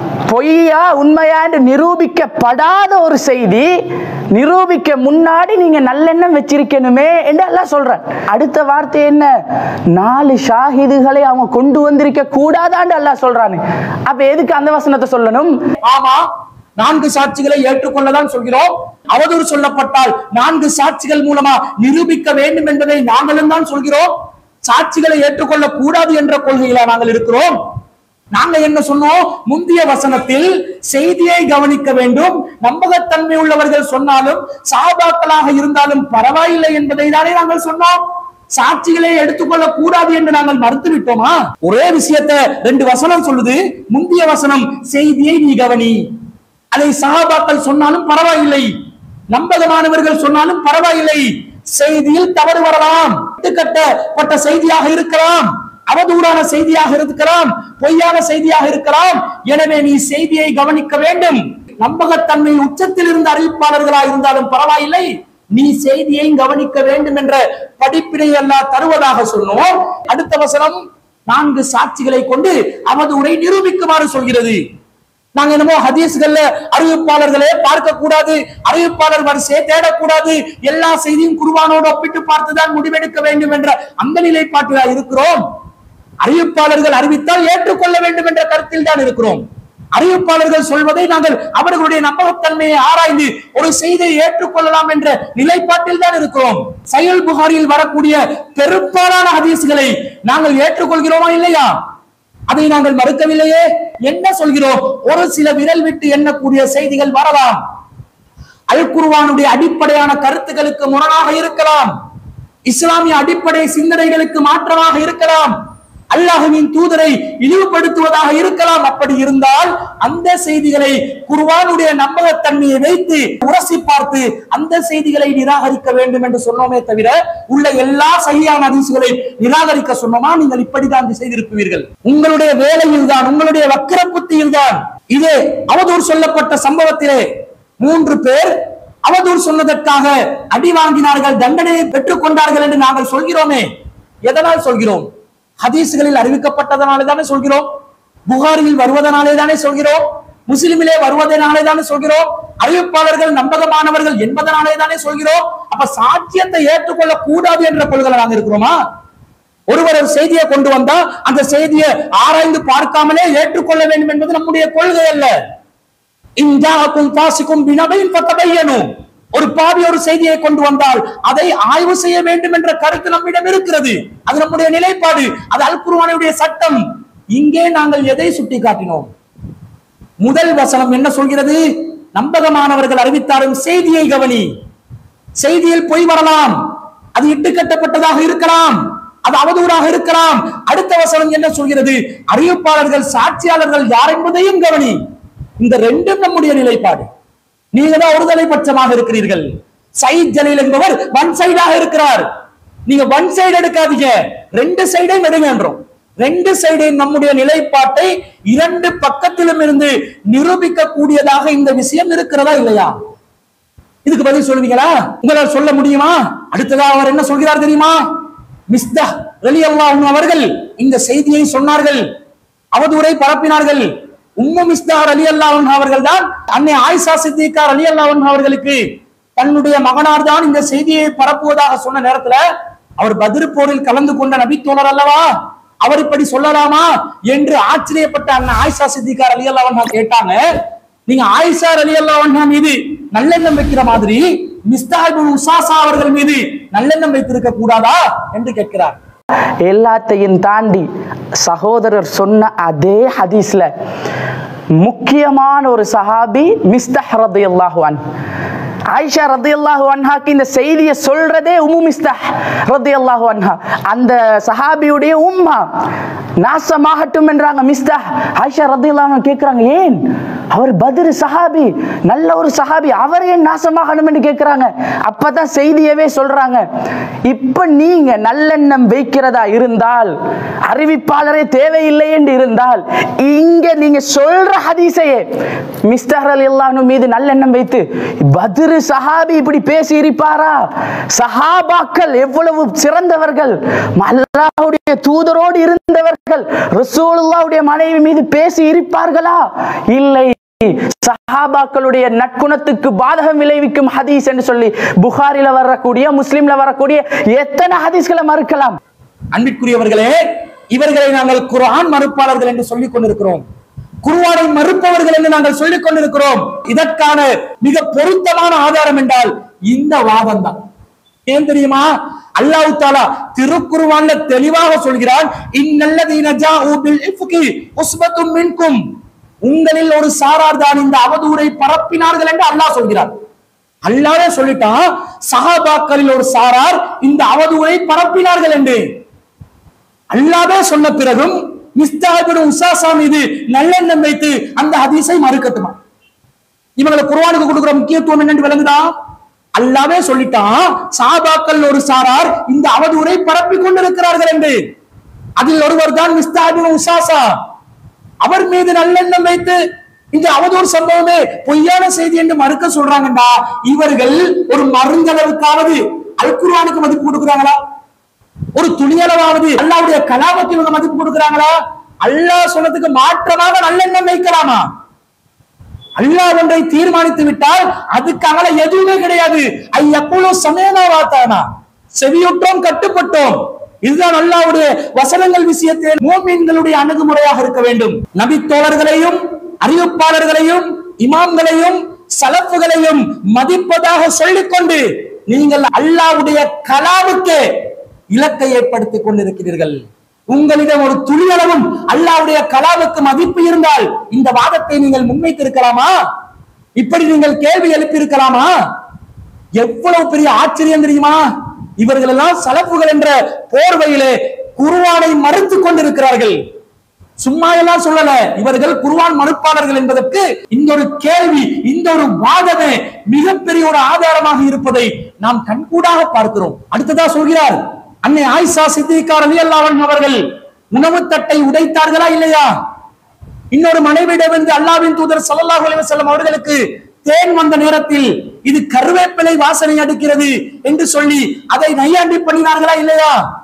பொய்யா உண்மையா என்று நிரூபிக்கப்படாத ஒரு செய்தி நிரூபிக்க முன்னாடி நீங்க நல்லெண்ணம் வச்சிருக்கணுமே என்று எல்லாம் சொல்றேன் அடுத்த வார்த்தை என்ன நாலு ஷாஹிதுகளை அவங்க கொண்டு வந்திருக்க கூடாதான்னு அல்லாஹ் சொல்றானு அப்ப எதுக்கு அந்த வசனத்தை சொல்லணும் ஆமா நான்கு சாட்சிகளை ஏற்றுக்கொள்ளதான் சொல்கிறோம் அவதூறு சொல்லப்பட்டால் நான்கு சாட்சிகள் மூலமா நிரூபிக்க வேண்டும் என்பதை நாங்களும் தான் சொல்கிறோம் சாட்சிகளை ஏற்றுக்கொள்ள கூடாது என்ற கொள்கையில நாங்கள் இருக்கிறோம் நாங்க என்ன சொன்னோம் முந்தைய வசனத்தில் செய்தியை கவனிக்க வேண்டும் நம்பகத்தன்மை உள்ளவர்கள் சொன்னாலும் சாபாக்களாக இருந்தாலும் பரவாயில்லை என்பதை தானே நாங்கள் சொன்னோம் சாட்சிகளை எடுத்துக்கொள்ள கூடாது என்று நாங்கள் மறுத்து விட்டோமா ஒரே விஷயத்தை ரெண்டு வசனம் சொல்லுது முந்தைய வசனம் செய்தியை நீ கவனி அதை சஹாபாக்கள் சொன்னாலும் பரவாயில்லை நம்பகமானவர்கள் சொன்னாலும் பரவாயில்லை செய்தியில் தவறு வரலாம் கட்டப்பட்ட செய்தியாக இருக்கலாம் அவதூறான செய்தியாக இருக்கலாம் பொய்யான செய்தியாக இருக்கலாம் எனவே நீ செய்தியை கவனிக்க வேண்டும் நம்பகத்தன்மை உச்சத்தில் இருந்த அறிவிப்பாளர்களாக இருந்தாலும் பரவாயில்லை நீ செய்தியை கவனிக்க வேண்டும் என்ற படிப்பினை எல்லாம் தருவதாக சொன்னோம் அடுத்த வசனம் நான்கு சாட்சிகளை கொண்டு அவதூறை நிரூபிக்குமாறு சொல்கிறது நாங்க என்னமோ ஹதீஸ்கள்ல அறிவிப்பாளர்களே பார்க்க கூடாது அறிவிப்பாளர் வரிசையை தேடக்கூடாது எல்லா செய்தியும் குருவானோடு ஒப்பிட்டு பார்த்துதான் முடிவெடுக்க வேண்டும் என்ற அந்த நிலைப்பாட்டில் இருக்கிறோம் அறிவிப்பாளர்கள் அறிவித்தால் ஏற்றுக்கொள்ள வேண்டும் என்ற கருத்தில் தான் இருக்கிறோம் அறிவிப்பாளர்கள் சொல்வதை நாங்கள் அவர்களுடைய நம்பகத்தன்மையை ஆராய்ந்து ஒரு செய்தியை ஏற்றுக்கொள்ளலாம் என்ற நிலைப்பாட்டில் தான் இருக்கிறோம் சயல் புகாரில் வரக்கூடிய பெரும்பாலான ஹதீஸ்களை நாங்கள் ஏற்றுக்கொள்கிறோமா இல்லையா அதை நாங்கள் மறுக்கவில்லையே என்ன சொல்கிறோம் ஒரு சில விரல் விட்டு எண்ணக்கூடிய செய்திகள் வரலாம் அல் குர்ஆனுடைய அடிப்படையான கருத்துக்களுக்கு முரணாக இருக்கலாம் இஸ்லாமிய அடிப்படை சிந்தனைகளுக்கு மாற்றமாக இருக்கலாம் அல்லாஹுவின் தூதரை இழிவுபடுத்துவதாக இருக்கலாம் அப்படி இருந்தால் அந்த செய்திகளை குர்ஆனுடைய நம்பகத்தன்மையை வைத்து உரசி பார்த்து அந்த செய்திகளை நிராகரிக்க வேண்டும் என்று சொன்னோமே தவிர உள்ள எல்லா சரியான ஹதீஸ்களை நிராகரிக்க சொன்னோமா நீங்கள் இப்படிதான் செய்திருப்பீர்கள் உங்களுடைய வேலையில் தான் உங்களுடைய வக்கர புத்தியில் தான் இது அவதூறு சொல்லப்பட்ட சம்பவத்திலே மூன்று பேர் அவதூறு சொன்னதற்காக அடி வாங்கினார்கள் தண்டனையை பெற்றுக் கொண்டார்கள் என்று நாங்கள் சொல்கிறோமே எதனால் சொல்கிறோம் ஹதீஸ்களில் அறிவிக்கப்பட்டதனாலே தானே சொல்கிறோம் புகாரில் வருவதனாலே தானே சொல்கிறோம் முஸ்லிமிலே வருவதனாலே தானே சொல்கிறோம் அறிவிப்பாளர்கள் நம்பகமானவர்கள் என்பதனாலே தானே சொல்கிறோம் அப்ப சாட்சியத்தை ஏற்றுக்கொள்ள கூடாது என்ற கொள்கையில நாங்க இருக்கிறோமா ஒருவர் ஒரு செய்தியை கொண்டு வந்தா அந்த செய்தியை ஆராய்ந்து பார்க்காமலே ஏற்றுக்கொள்ள வேண்டும் என்பது நம்முடைய கொள்கை அல்ல இஞ்சாக்கும் பாசிக்கும் வினவையும் பத்தபையனும் ஒரு பாவி ஒரு செய்தியை கொண்டு வந்தால் அதை ஆய்வு செய்ய வேண்டும் என்ற கருத்து நம்மிடம் இருக்கிறது அது நம்முடைய நிலைப்பாடு அது அல் குர்ஆனுடைய சட்டம் இங்கே நாங்கள் எதை சுட்டி காட்டினோம் முதல் வசனம் என்ன சொல்கிறது நம்பகமானவர்கள் அறிவித்தாலும் செய்தியை கவனி செய்தியில் பொய் வரலாம் அது இட்டுக்கட்டப்பட்டதாக இருக்கலாம் அது அவதூறாக இருக்கலாம் அடுத்த வசனம் என்ன சொல்கிறது அறிவிப்பாளர்கள் சாட்சியாளர்கள் யார் என்பதையும் கவனி இந்த ரெண்டும் நம்முடைய நிலைப்பாடு நீங்க தான் ஒருதலை பட்சமாக இருக்கிறீர்கள் சைத் ஜலீல் என்பவர் ஒன் சைடாக இருக்கிறார் நீங்க ஒன் சைடு எடுக்காதீங்க ரெண்டு சைடையும் எடுங்கன்றோம் ரெண்டு சைடையும் நம்முடைய நிலைப்பாட்டை இரண்டு பக்கத்திலும் இருந்து நிரூபிக்க கூடியதாக இந்த விஷயம் இருக்கிறதா இல்லையா இதுக்கு பதில் சொல்லுவீங்களா உங்களால் சொல்ல முடியுமா அடுத்ததா அவர் என்ன சொல்கிறார் தெரியுமா மிஸ்தா ரலி அல்லாஹ் அவர்கள் இந்த செய்தியை சொன்னார்கள் அவதூறை பரப்பினார்கள் உம்மு மிஸ்தார் அலி அல்லாஹ் அவர்கள் தான் அன்னை ஆயிஷா சித்திகார் அலி அல்லாஹ் அவர்களுக்கு தன்னுடைய மகனார் தான் இந்த செய்தியை பரப்புவதாக சொன்ன நேரத்துல அவர் பதிர் போரில் கலந்து கொண்ட நபித்தோழர் அல்லவா அவர் இப்படி சொல்லலாமா என்று ஆச்சரியப்பட்ட அண்ணன் ஆயிஷா சித்திகார் அலி அல்லாஹ் கேட்டாங்க நீங்க ஆயிஷா அலி அல்லாஹ் மீது நல்லெண்ணம் வைக்கிற மாதிரி மிஸ்தாஹிபுல் உசாசா அவர்கள் மீது நல்லெண்ணம் வைத்திருக்க கூடாதா என்று கேட்கிறார் எல்லாத்தையும் தாண்டி சகோதரர் சொன்ன அதே ஹதீஸ்ல முக்கியமான ஒரு சஹாபி மிஸ்தஹ் ரதியல்லாஹு அன்ஹு ஆயிஷா ரதியல்லாஹு அன்ஹாக்கு இந்த செய்தியை சொல்றதே உம்மு மிஸ்தஹ் ரதியல்லாஹு அன்ஹா அந்த சஹாபியுடைய உம்மா நாசமாகட்டும் என்றாங்க மிஸ்தஹ் ஆயிஷா ரதியல்லாஹு அன்ஹா கேக்குறாங்க ஏன் அவர் பத்ர் சஹாபி நல்ல ஒரு சஹாபி அவர் ஏன் நாசமாகணும் என்று கேட்கிறாங்க அப்பதான் செய்தியவே சொல்றாங்க இப்ப நீங்க நல்லெண்ணம் வைக்கிறதா இருந்தால் அறிவிப்பாளரே தேவையில்லை என்று இருந்தால் இங்க நீங்க சொல்ற ஹதீஸையே மிஸ்டர் அலி அல்லாஹ்னு மீது நல்லெண்ணம் வைத்து பத்ரு சஹாபி இப்படி பேசி இருப்பாரா சஹாபாக்கள் எவ்வளவு சிறந்தவர்கள் அல்லாஹ்வுடைய தூதரோடு இருந்தவர்கள் ரசூலுல்லாஹ்வுடைய மனைவி மீது பேசி இருப்பார்களா இல்லை சஹாபாக்களுடைய நற்குணத்துக்கு பாதகம் விளைவிக்கும் ஹதீஸ் என்று சொல்லி புகாரில வரக்கூடிய முஸ்லிம்ல வரக்கூடிய எத்தனை ஹதீஸ்களை மறுக்கலாம் அன்பிற்குரியவர்களே இவர்களை நாங்கள் குர்ஆன் மறுப்பாளர்கள் என்று சொல்லிக் கொண்டிருக்கிறோம் குர்ஆனை மறுப்பவர்கள் என்று நாங்கள் சொல்லிக் கொண்டிருக்கிறோம் இதற்கான மிக பொருத்தமான ஆதாரம் என்றால் இந்த வாதம் தான் ஏன் தெரியுமா அல்லாஹ் தாலா திருக்குர்ஆன்ல தெளிவாக சொல்கிறான் இன்னல்லதீன ஜாஊ பில் இஃப்கி உஸ்பத்தும் மின்கும் உங்களில் ஒரு சாரார் தான் இந்த அவதூறை பரப்பினார்கள் என்று அல்லாஹ் சொல்கிறார் அல்லாஹ்வே சொல்லிட்டான் சஹாபாக்களில் ஒரு சாரார் இந்த அவதூறை பரப்பினார்கள் என்று அல்லாவே சொன்ன பிறகும் மிஸ்தாபின் உசாசா மீது நல்லெண்ணம் வைத்து அந்த ஹதீஸை மறுக்கட்டுமா இவங்களை குர்ஆனுக்கு கொடுக்கிற முக்கியத்துவம் என்னன்னு விளங்குதா அல்லாவே சொல்லிட்டான் சாபாக்கள் ஒரு சாரார் இந்த அவதூறை பரப்பி கொண்டிருக்கிறார்கள் என்று அதில் ஒருவர் தான் மிஸ்தாபின் உசாசா அவர் மீது நல்லெண்ணம் வைத்து இந்த அவதூறு சம்பவமே பொய்யான செய்தி என்று மறுக்க சொல்றாங்கடா இவர்கள் ஒரு மருந்தளவுக்காவது அல் குர்ஆனுக்கு மதிப்பு கொடுக்குறாங்களா ஒரு துணியளவாவது அல்லாவுடைய கலாமத்தை இவங்க மதிப்பு கொடுக்குறாங்களா அல்லாஹ் சொன்னதுக்கு மாற்றமாக நல்லெண்ணம் வைக்கலாமா அல்லாஹ் ஒன்றை தீர்மானித்து விட்டால் அதுக்கு அகல எதுவுமே கிடையாது ஐ எப்பொழுது சமயமா வாத்தானா செவியுற்றோம் கட்டுப்பட்டோம் இதுதான் அல்லாவுடைய வசனங்கள் விஷயத்தில் மூமின்களுடைய அணுகுமுறையாக இருக்க வேண்டும் நபி தோழர்களையும் அறிவிப்பாளர்களையும் இமாம்களையும் சலப்புகளையும் மதிப்பதாக சொல்லிக்கொண்டு நீங்கள் அல்லாவுடைய கலாவுக்கு இலக்கை ஏற்படுத்திக் கொண்டிருக்கிறீர்கள் உங்களிடம் ஒரு துளியளவும் அல்லாவுடைய கலாவுக்கு மதிப்பு இருந்தால் இந்த வாதத்தை நீங்கள் முன்வைத்திருக்கலாமா இப்படி நீங்கள் கேள்வி எழுப்பியிருக்கலாமா எவ்வளவு பெரிய ஆச்சரியம் தெரியுமா இவர்கள் எல்லாம் சலப்புகள் என்ற போர்வையிலே குருவானை மறுத்துக் கொண்டிருக்கிறார்கள் சும்மா எல்லாம் சொல்லல இவர்கள் குருவான் மறுப்பாளர்கள் என்பதற்கு இந்த ஒரு கேள்வி இந்த ஒரு வாதமே மிகப்பெரிய ஒரு ஆதாரமாக இருப்பதை நாம் கண்கூடாக பார்க்கிறோம் அடுத்ததா சொல்கிறார் அன்னை ஆயிஷா சித்திகார் அலி அல்லாஹ் அவர்கள் உணவு தட்டை உடைத்தார்களா இல்லையா இன்னொரு மனைவியிடமிருந்து அல்லாவின் தூதர் ஸல்லல்லாஹு அலைஹி வஸல்லம் அவர்களுக்கு தேன் வந்த நேரத்தில் இது கருவேப்பிலை வாசனை அடிக்கிறது என்று சொல்லி அதை நையாண்டி பண்ணினார்களா இல்லையா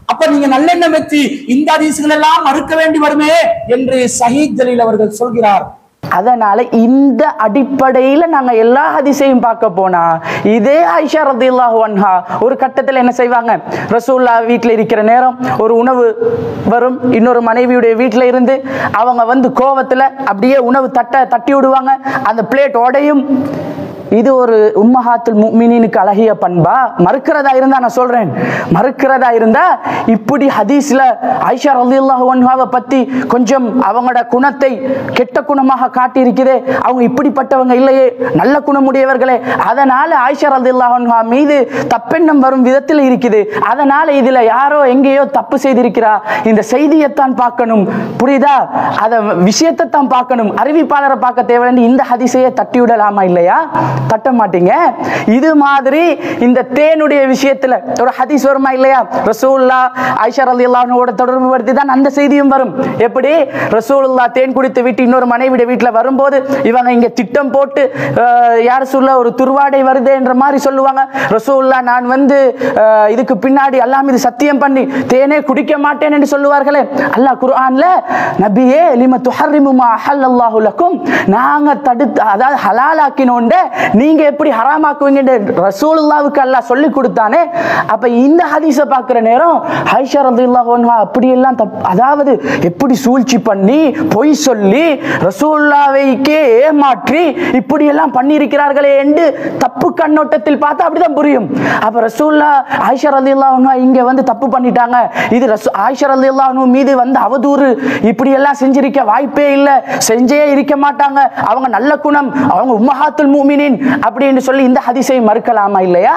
அப்ப நீங்க நல்லெண்ணம் வச்சு இந்த ஹதீசுகள் எல்லாம் மறுக்க வேண்டி வருமே என்று சஹீத் ஜலீல் அவர்கள் சொல்கிறார் அதனால இந்த அடிப்படையில நாங்க எல்லா ஹதீஸையும் பார்க்க போனா இதே ஆயிஷா ரதியல்லாஹு அன்ஹா ஒரு கட்டத்துல என்ன செய்வாங்க ரசூல்லா வீட்ல இருக்கிற நேரம் ஒரு உணவு வரும் இன்னொரு மனைவியுடைய வீட்ல இருந்து அவங்க வந்து கோவத்துல அப்படியே உணவு தட்ட தட்டி விடுவாங்க அந்த பிளேட் உடையும் இது ஒரு உம்மஹாத்துல் முக்மினினுக்கு அழகிய பண்பா மறுக்கிறதா இருந்தா நான் சொல்றேன் மறுக்கிறதா இருந்தா இப்படி ஹதீஸ்ல ஐஷா ரலியல்லாஹு அன்ஹாவை பத்தி கொஞ்சம் அவங்களோட குணத்தை கெட்ட குணமாக காட்டி இருக்குதே அவங்க இப்படிப்பட்டவங்க இல்லையே நல்ல குணமுடையவர்களே அதனால ஆயிஷா ரலியல்லாஹு அன்ஹா மீது தப்பெண்ணம் வரும் விதத்தில் இருக்குது அதனால இதுல யாரோ எங்கேயோ தப்பு செய்திருக்கிறா இந்த செய்தியைத்தான் பார்க்கணும் புரியுதா அத விஷயத்தை தான் பார்க்கணும் அறிவிப்பாளரை பார்க்க தேவையில்லை இந்த ஹதீஸையே தட்டி விடலாமா இல்லையா தட்ட மாட்டீங்க இது மாதிரி இந்த தேனுடைய விஷயத்துல ஒரு ஹதீஸ் வருமா இல்லையா ரசூல்லா ஐஷா ரலியல்லாஹுவோட தொடர்பு படுத்தி தான் அந்த செய்தியும் வரும் எப்படி ரசூலுல்லா தேன் குடித்து விட்டு இன்னொரு மனைவிட வீட்டுல வரும்போது இவங்க இங்க திட்டம் போட்டு அஹ், யார் சொல்ல ஒரு துர்வாடை வருது என்ற மாதிரி சொல்லுவாங்க ரசூல்லா நான் வந்து அஹ், இதுக்கு பின்னாடி அல்லாஹ் மீது சத்தியம் பண்ணி தேனே குடிக்க மாட்டேன் என்று சொல்லுவார்களே அல்லாஹ் குர்ஆன்ல நபியே லிம துஹர்ரிமு மா அஹல்லல்லாஹு லக்கும் நாங்க தடுத்து அதாவது ஹலாலாக்கினோண்ட நீங்க எப்படி ஹராமாக்குவீங்க ரசூலுல்லாவுக்கு அல்லாஹ் சொல்லி கொடுத்தானே அப்ப இந்த ஹதீஸை பார்க்கிற நேரம் ஹைஷா ரலியல்லாஹு அன்ஹா அப்படி எல்லாம் தப் அதாவது எப்படி சூழ்ச்சி பண்ணி பொய் சொல்லி ரசூலுல்லாவைக்கே ஏமாற்றி இப்படி எல்லாம் பண்ணியிருக்கிறார்களே என்று தப்பு கண்ணோட்டத்தில் பார்த்தா அப்படிதான் புரியும் அப்ப ரசூல்லா ஆயிஷா ரலியல்லாஹு அன்ஹா இங்க வந்து தப்பு பண்ணிட்டாங்க இது ரசூ ஆயிஷா ரலியல்லாஹு அன்ஹு மீது வந்து அவதூறு இப்படி எல்லாம் செஞ்சிருக்க வாய்ப்பே இல்லை செஞ்சே இருக்க மாட்டாங்க அவங்க நல்ல குணம் அவங்க உம்மஹாத்துல் மூமினின் அப்படின்னு சொல்லி இந்த ஹதீஸை மறுக்கலாமா இல்லையா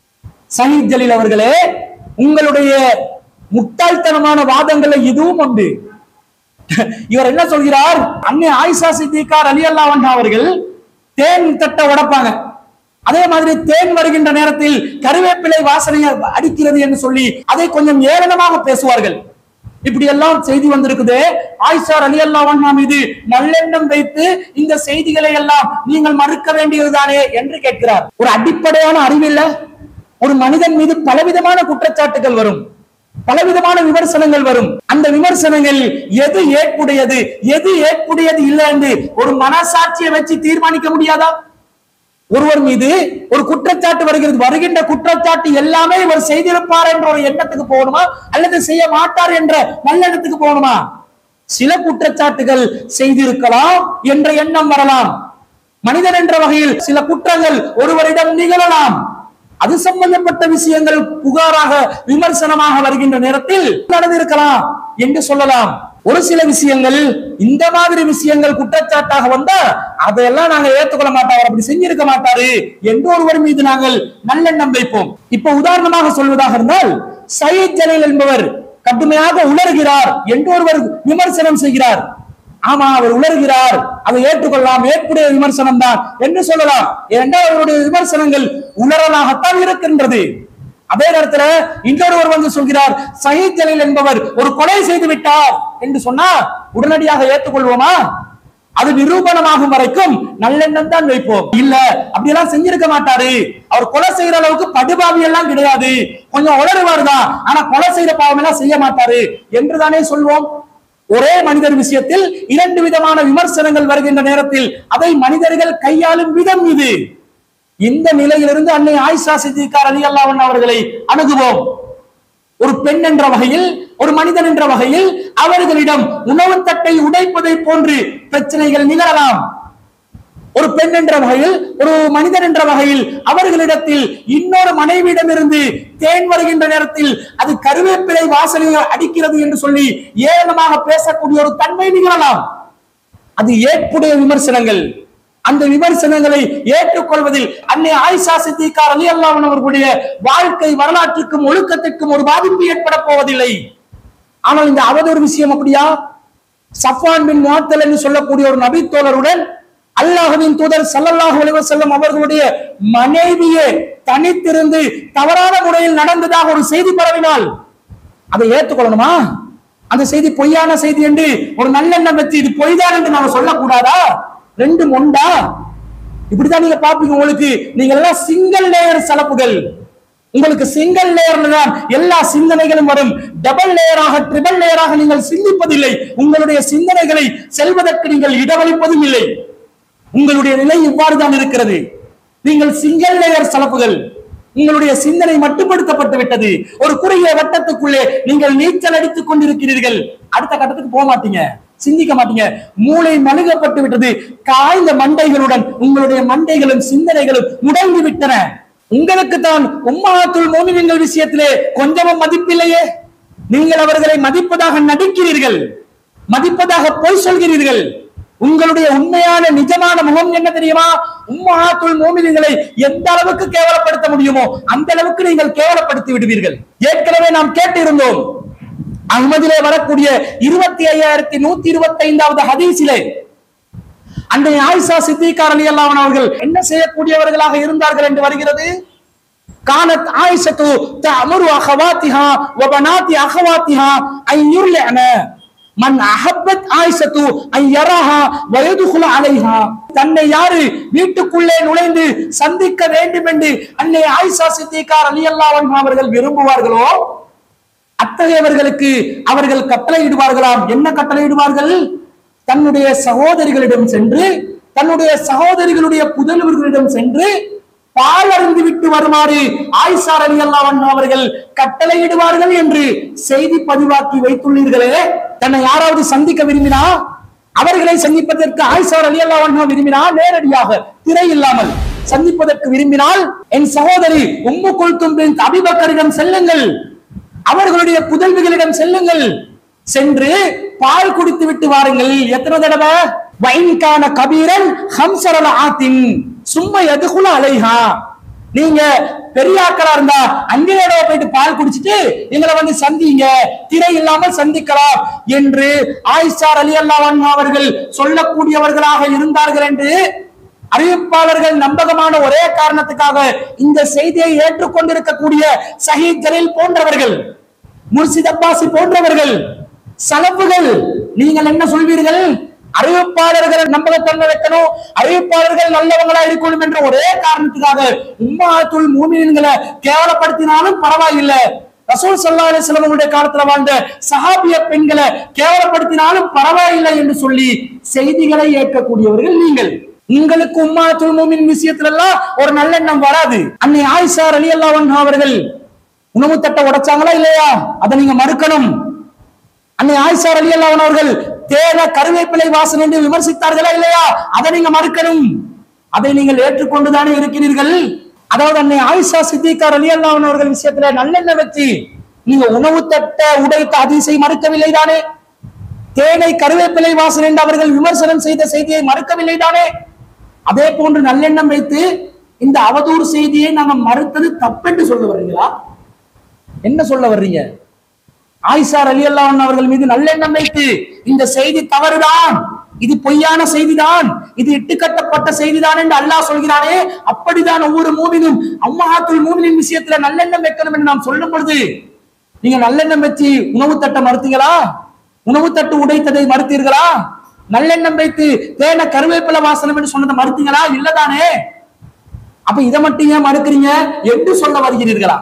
சஹீத் ஜலீல் அவர்களே உங்களுடைய முட்டாள்தனமான வாதங்கள்ல இதுவும் உண்டு இவர் என்ன சொல்கிறார் அன்னை ஆயிஷா சித்திகார் அலி அல்லா அவர்கள் தேன் தட்ட உடைப்பாங்க அதே மாதிரி தேன் வருகின்ற நேரத்தில் கருவேப்பிலை வாசனையை அடிக்கிறது என்று சொல்லி அதை கொஞ்சம் ஏளனமாக பேசுவார்கள் இப்படி எல்லாம் செய்தி வந்திருக்குது ஆயிஷா அலி அல்லா மீது நல்லெண்ணம் வைத்து இந்த செய்திகளை எல்லாம் நீங்கள் மறுக்க வேண்டியதுதானே என்று கேட்கிறார் ஒரு அடிப்படையான அறிவில்ல ஒரு மனிதன் மீது பலவிதமான குற்றச்சாட்டுகள் வரும் பலவிதமான விமர்சனங்கள் வரும் அந்த விமர்சனங்கள் எது ஏற்புடையது எது ஏற்புடையது இல்லை என்று ஒரு மனசாட்சியை வச்சு தீர்மானிக்க முடியாதா ஒருவர் மீது ஒரு குற்றச்சாட்டு வருகிறது வருகின்ற குற்றச்சாட்டு எல்லாமே இவர் செய்திருப்பார் என்ற ஒரு எண்ணத்துக்கு போகணுமா அல்லது செய்ய மாட்டார் என்ற நல்லெண்ணத்துக்கு போகணுமா சில குற்றச்சாட்டுகள் செய்திருக்கலாம் என்ற எண்ணம் வரலாம் மனிதன் என்ற வகையில் சில குற்றங்கள் ஒருவரிடம் நிகழலாம் அது சம்பந்தப்பட்ட விஷயங்கள் புகாராக விமர்சனமாக வருகின்ற நேரத்தில் நடந்திருக்கலாம் என்று சொல்லலாம் ஒரு சில விஷயங்கள் இந்த மாதிரி விஷயங்கள் குற்றச்சாட்டாக வந்தா அதையெல்லாம் நாங்க ஏத்துக்கொள்ள மாட்டோம் அவர் அப்படி செஞ்சிருக்க மாட்டாரு என்று ஒருவர் மீது நாங்கள் நல்லெண்ணம் வைப்போம் இப்ப உதாரணமாக சொல்வதாக இருந்தால் சயீத் ஜலீல் என்பவர் கடுமையாக உணர்கிறார் என்று ஒருவர் விமர்சனம் செய்கிறார் ஆமா அவர் உணர்கிறார் அதை ஏற்றுக்கொள்ளலாம் ஏற்புடைய விமர்சனம் தான் என்று சொல்லலாம் ஏனென்றால் அவருடைய விமர்சனங்கள் உணரலாகத்தான் இருக்கின்றது அதே நேரத்துல இன்னொருவர் வந்து சொல்கிறார் சயீத் ஜலீல் என்பவர் ஒரு கொலை செய்து விட்டார் என்று சொன்னா உடனடியாக ஏற்றுக்கொள்வோமா அது நிரூபணமாகும் வரைக்கும் நல்லெண்ணம் தான் வைப்போம் இல்ல அப்படி எல்லாம் செஞ்சிருக்க மாட்டாரு அவர் கொலை செய்யற அளவுக்கு படுபாவி எல்லாம் கிடையாது கொஞ்சம் உளறுவார் தான் ஆனா கொலை செய்யற பாவம் எல்லாம் செய்ய மாட்டாரு என்றுதானே சொல்வோம் ஒரே மனிதர் விஷயத்தில் இரண்டு விதமான விமர்சனங்கள் வருகின்ற நேரத்தில் அதை மனிதர்கள் கையாளும் விதம் இது இந்த நிலையிலிருந்து அன்னை ஆயிஷா சித்திகார் அலி அல்லாவன் அவர்களை அணுகுவோம் ஒரு பெண் என்ற வகையில் ஒரு மனிதன் என்ற வகையில் அவர்களிடம் உணவு தட்டை உடைப்பதை போன்று பிரச்சனைகள் நிகழலாம் ஒரு பெண் என்ற வகையில் ஒரு மனிதன் என்ற வகையில் அவர்களிடத்தில் இன்னொரு மனைவியிடமிருந்து தேன் வருகின்ற நேரத்தில் அது கருவேப்பிலை வாசனையை அடிக்கிறது என்று சொல்லி ஏளனமாக பேசக்கூடிய ஒரு தன்மை நிகழலாம் அது ஏற்புடைய விமர்சனங்கள் அந்த விமர்சனங்களை ஏற்றுக்கொள்வதில் அன்னை ஆயிஷா சித்திகார் அலி அல்லாஹ் அவர்களுடைய வாழ்க்கை வரலாற்றுக்கும் ஒழுக்கத்திற்கும் ஒரு பாதிப்பு ஏற்பட போவதில்லை ஆனால் இந்த அவதூறு விஷயம் அப்படியா சஃபான் பின் முஅத்தல் என்று சொல்லக்கூடிய ஒரு நபி தோழருடன் அல்லாஹ்வின் தூதர் ஸல்லல்லாஹு அலைஹி வஸல்லம் அவர்களுடைய மனைவியே தனித்திருந்து தவறான முறையில் நடந்ததாக ஒரு செய்தி பரவினால் அதை ஏற்றுக்கொள்ளணுமா அந்த செய்தி பொய்யான செய்தி என்று ஒரு நல்லெண்ணம் வச்சு இது பொய்தான் என்று நாம சொல்லக்கூடாதா ரெண்டு மொண்டா இப்படிதான் நீங்க பாப்பீங்க உங்களுக்கு நீங்க எல்லாம் சிங்கிள் லேயர் சலப்புகள் உங்களுக்கு சிங்கிள் லேயர்ல தான் எல்லா சிந்தனைகளும் வரும் டபுள் லேயராக ட்ரிபிள் லேயராக நீங்கள் சிந்திப்பதில்லை உங்களுடைய சிந்தனைகளை செல்வதற்கு நீங்கள் இடமளிப்பதும் இல்லை உங்களுடைய நிலை இவ்வாறு தான் இருக்கிறது நீங்கள் சிங்கிள் லேயர் சலப்புகள் உங்களுடைய சிந்தனை மட்டுப்படுத்தப்பட்டு விட்டது ஒரு குறுகிய வட்டத்துக்குள்ளே நீங்கள் நீச்சல் அடித்துக் கொண்டிருக்கிறீர்கள் அடுத்த கட்டத்துக்கு போக மாட்டீங்க சிந்திக்க மாட்டீங்க மூளை மழுகப்பட்டு விட்டது காய்ந்த மண்டைகளுடன் உங்களுடைய மண்டைகளும் சிந்தனைகளும் முடங்கி விட்டன உங்களுக்கு தான் உம்மாத்துல் மோமினின்கள் விஷயத்திலே கொஞ்சமும் மதிப்பில்லையே நீங்கள் அவர்களை மதிப்பதாக நடிக்கிறீர்கள் மதிப்பதாக பொய் சொல்கிறீர்கள் உங்களுடைய உண்மையான நிஜமான முகம் என்ன தெரியுமா உம்மஹாத்துல் மோமின்களை எந்த அளவுக்கு கேவலப்படுத்த முடியுமோ அந்த அளவுக்கு நீங்கள் கேவலப்படுத்தி விடுவீர்கள் ஏற்கனவே நாம் கேட்டிருந்தோம் அகமதிலே வரக்கூடிய இருபத்தி ஐயாயிரத்தி நூத்தி இருபத்தி ஐந்தாவது ஹதீஸிலே அன்றைய ஆயிஷா சித்திகார் அலி அல்லாஹ் அவர்கள் என்ன செய்யக்கூடியவர்களாக இருந்தார்கள் என்று வருகிறது கானத் ஆயிஷத்து தஅமுரு அகவாத்திஹா வ பனாத்தி அகவாத்திஹா அன் யுர்லஅன மன் அஹப்பத் ஆயிஷத்து அன் யராஹா வ யதுகுல அலைஹா தன்னை யாரு வீட்டுக்குள்ளே நுழைந்து சந்திக்க வேண்டும் என்று அன்னை ஆயிஷா சித்திகார் ரலியல்லாஹு அன்ஹா அவர்கள் விரும்புவார்களோ அத்தகையவர்களுக்கு அவர்கள் கட்டளையிடுவார்களாம் என்ன கட்டளையிடுவார்கள் தன்னுடைய சகோதரிகளிடம் சென்று தன்னுடைய சகோதரிகளுடைய புதல்வர்களிடம் சென்று பால் அருந்து விட்டு வருமாறு ஆயிஷார் அலி அல்லாஹ் அவர்கள் கட்டளையிடுவார்கள் என்று செய்தி பதிவாக்கி வைத்துள்ளீர்களே தன்னை யாராவது சந்திக்க விரும்பினா அவர்களை சந்திப்பதற்கு ஆயிஷார் அலி அல்லாஹ் விரும்பினா நேரடியாக திரை இல்லாமல் சந்திப்பதற்கு விரும்பினால் என் சகோதரி உம்மு குல்தும் பின் அபிபக்கரிடம் செல்லுங்கள் அவர்களுடைய புதல்விகளிடம் செல்லுங்கள் சென்று பால் குடித்து விட்டு வாருங்கள் எத்தனை தடவை வைன்கான கபீரன் ஹம்சரல ஆத்தின் சும்மா எதுகுல அலைஹா நீங்க பெரியாக்களா இருந்தா அங்கே தடவை போயிட்டு பால் குடிச்சிட்டு எங்களை வந்து சந்திங்க திரை இல்லாமல் சந்திக்கலாம் என்று ஆயிஷார் அலி அல்லாஹ் அவர்கள் சொல்லக்கூடியவர்களாக இருந்தார்கள் என்று அறிவிப்பாளர்கள் நம்பகமான ஒரே காரணத்துக்காக இந்த செய்தியை ஏற்றுக்கொண்டிருக்கக்கூடிய சஹீத் ஜலீல் போன்றவர்கள் முர்சித் அப்பாசி போன்றவர்கள் சலப்புகள் நீங்கள் என்ன சொல்வீர்கள் அறிவிப்பாளர்கள் நம்பகத்தன்மை வைக்கணும் அறிவிப்பாளர்கள் நல்லவங்களா இருக்கணும் என்ற ஒரே காரணத்துக்காக உம்மாத்துல் மூமின்களை கேவலப்படுத்தினாலும் பரவாயில்லை ரசூல் சல்லா அலிஸ்லாம் அவங்களுடைய காலத்துல வாழ்ந்த சஹாபிய பெண்களை கேவலப்படுத்தினாலும் பரவாயில்லை என்று சொல்லி செய்திகளை ஏற்கக்கூடியவர்கள் நீங்கள் உங்களுக்கு உம்மாத்துல் மூமின் விஷயத்துல எல்லாம் ஒரு நல்லெண்ணம் வராது அன்னை ஆயிஷா அலி அல்லாஹ் அவர்கள் உணவு தட்டை உடைச்சாங்களா இல்லையா அதை நீங்க மறுக்கணும் அன்னை ஆயிஷா அலி அல்லாஹ் அவர்கள் தேன கருவேப்பிலை வாசனை என்று விமர்சித்தார்களா இல்லையா அதை நீங்க மறுக்கணும் அதை நீங்கள் ஏற்றுக்கொண்டுதானே இருக்கிறீர்கள் அதாவது அன்னை ஆயிஷா சித்திகார் அலி அல்லாஹ் அவர்கள் விஷயத்துல நல்லெண்ணெய் வச்சு நீங்க உணவு தட்ட உடைத்த அதிசை மறுக்கவில்லை தானே தேனை கருவேப்பிலை வாசனை என்று அவர்கள் விமர்சனம் செய்த செய்தியை மறுக்கவில்லை தானே அதே போன்று நல்லெண்ணம் வைத்து இந்த அவதூறு செய்தியை நாங்க மறுத்தது தப்பென்று சொல்ல வர்றீங்களா என்ன சொல்ல வர்றீங்க ஆயிஷா அலி அல்லாஹ் அவர்கள் மீது நல்லெண்ணம் வைத்து இந்த செய்தி தவறுதான் இது பொய்யான செய்திதான் இது இட்டுக்கட்டப்பட்ட செய்திதான் என்று அல்லாஹ் சொல்கிறானே அப்படிதான் ஒவ்வொரு மூமினும் அம்மாத்துல் மூமினின் விஷயத்துல நல்லெண்ணம் வைக்கணும் என்று நாம் சொல்லும் பொழுது நீங்க நல்லெண்ணம் வச்சு உணவு தட்டை மறுத்தீங்களா உணவு தட்டு உடைத்ததை மறுத்தீர்களா நல்லெண்ணம் வைத்து தேன கருவேப்பிலை வாசனம் என்று சொன்னதை மறுத்தீங்களா இல்லதானே அப்ப இதை மட்டும் ஏன் மறுக்கிறீங்க என்று சொல்ல வருகிறீர்களா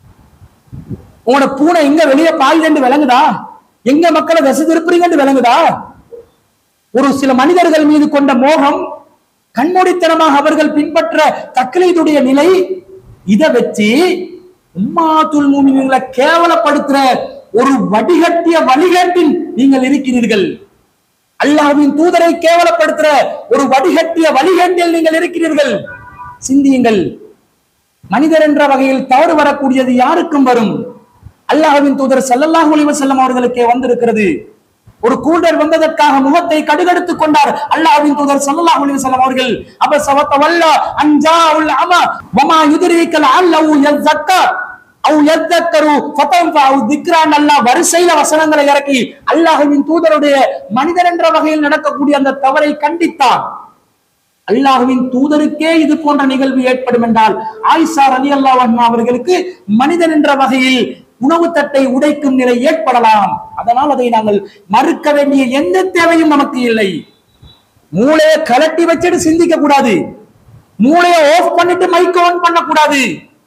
உங்களோட பூனை எங்க வெளியே பாயுது என்று விளங்குதா எங்க மக்களை விசை திருப்புறீங்கன்னு விளங்குதா ஒரு சில மனிதர்கள் மீது கொண்ட மோகம் கண்மூடித்தனமாக அவர்கள் பின்பற்ற தக்லீதுடைய நிலை இதை வச்சு உம்மாத்துல் மூமின்களை கேவலப்படுத்துற ஒரு வடிகட்டிய வழிகட்டில் நீங்கள் இருக்கிறீர்கள் அல்லாஹ்வின் தூதரை கேவலப்படுத்துற ஒரு வடிகட்டிய வழிகட்டில் நீங்கள் இருக்கிறீர்கள் சிந்தியுங்கள் மனிதர் என்ற வகையில் தவறு வரக்கூடியது யாருக்கும் வரும் அல்லாஹ்வின் தூதர் ஸல்லல்லாஹு அலைஹி வஸல்லம் அவர்களுக்கே வந்திருக்கிறது ஒரு கூண்டர் வந்ததற்காக முகத்தை கடுகடுத்துக் கொண்டார் அல்லாஹ்வின் தூதர் ஸல்லல்லாஹு அலைஹி வஸல்லம் அவர்கள் அப்ப சவத்த வல்ல அன்ஜா உல் அமா வமா யுத்ரிக்கல் அல்லஹு யஸக்கா அவ் யத்தக்கரு ஃபதன்ஃபஅு திக்ரான் அல்லாஹ் வரிசையில வசனங்களை இறக்கி அல்லாஹ்வின் தூதருடைய மனிதர் என்ற வகையில் நடக்கக்கூடிய அந்த தவறை கண்டித்தார் அல்லாஹ்வின் தூதருக்கே இது போன்ற நிகழ்வு ஏற்படும் என்றால் ஆயிஷா ரலி அல்லாஹ் அவர்களுக்கு மனிதன் என்ற வகையில் உணவு தட்டை உடைக்கும் நிலை ஏற்படலாம் அதனால் அதை நாங்கள் மறுக்க வேண்டிய எந்த தேவையும் நமக்கு இல்லை மூளையை கலட்டி வச்சுட்டு சிந்திக்க கூடாது மூளையை ஆஃப் பண்ணிட்டு மைக் ஆன் பண்ணக்கூடாது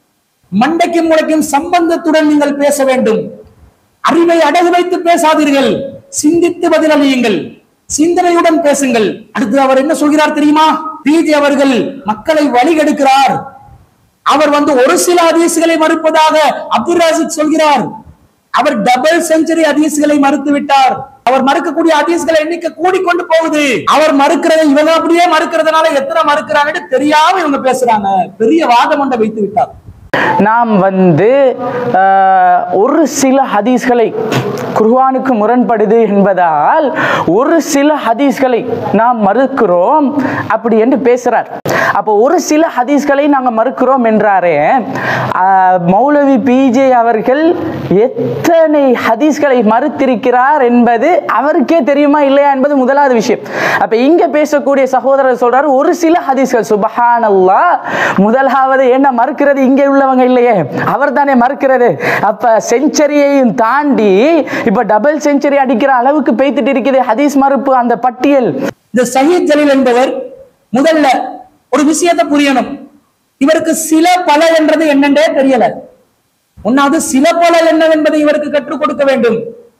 மண்டைக்கும் முளைக்கும் சம்பந்தத்துடன் நீங்கள் பேச வேண்டும் அறிவை அடகு வைத்து பேசாதீர்கள் சிந்தித்து பதிலளியுங்கள் சிந்தனையுடன் பேசுங்கள் அடுத்து அவர் என்ன சொல்கிறார் தெரியுமா பிஜே அவர்கள் மக்களை வழிகெடுக்கிறார் அவர் வந்து ஒரு சில ஹதீஸ்களை மறுப்பதாக அப்துல் ராசிக் சொல்கிறார் அவர் டபுள் செஞ்சுரி ஹதீஸ்களை மறுத்து விட்டார் அவர் மறுக்கக்கூடிய ஹதீஸ்களை எண்ணிக்கை கூடிக்கொண்டு போகுது அவர் மறுக்கிறதை இவங்க அப்படியே மறுக்கிறதுனால எத்தனை மறுக்கிறாங்கன்னு தெரியாம இவங்க பேசுறாங்க பெரிய வாதம் ஒன்றை வைத்து விட்டார் நாம் வந்து ஆஹ், ஒரு சில ஹதீஸ்களை குர்ஆனுக்கு முரண்படுது என்பதால் ஒரு சில ஹதீஸ்களை நாம் மறுக்கிறோம் அப்படி என்று பேசுறார் அப்போ ஒரு சில ஹதீஸ்களை நாங்கள் மறுக்கிறோம் என்றாரே ஆஹ், மௌலவி பிஜே அவர்கள் எத்தனை ஹதீஸ்களை மறுத்திருக்கிறார் என்பது அவருக்கே தெரியுமா இல்லையா என்பது முதலாவது விஷயம் அப்ப இங்க பேசக்கூடிய சகோதரர் சொல்றாரு ஒரு சில ஹதீஸ்கள் சுபஹானல்லா முதலாவது என்ன மறுக்கிறது இங்கே உள்ளவங்க இல்லையே அவர் தானே மறுக்கிறது அப்ப செஞ்சுரியையும் தாண்டி இப்ப டபுள் செஞ்சுரி அடிக்கிற அளவுக்கு பெய்த்துட்டு இருக்குது ஹதீஸ் மறுப்பு அந்த பட்டியல் இந்த சயீத் ஜலீல் என்பவர் முதல்ல ஒரு விஷயத்தை புரியணும் இவருக்கு சில பல என்றது என்னன்றே தெரியல ஒன்னாவது சில பல என்னவென்பதை இவருக்கு கற்றுக் கொடுக்க வேண்டும்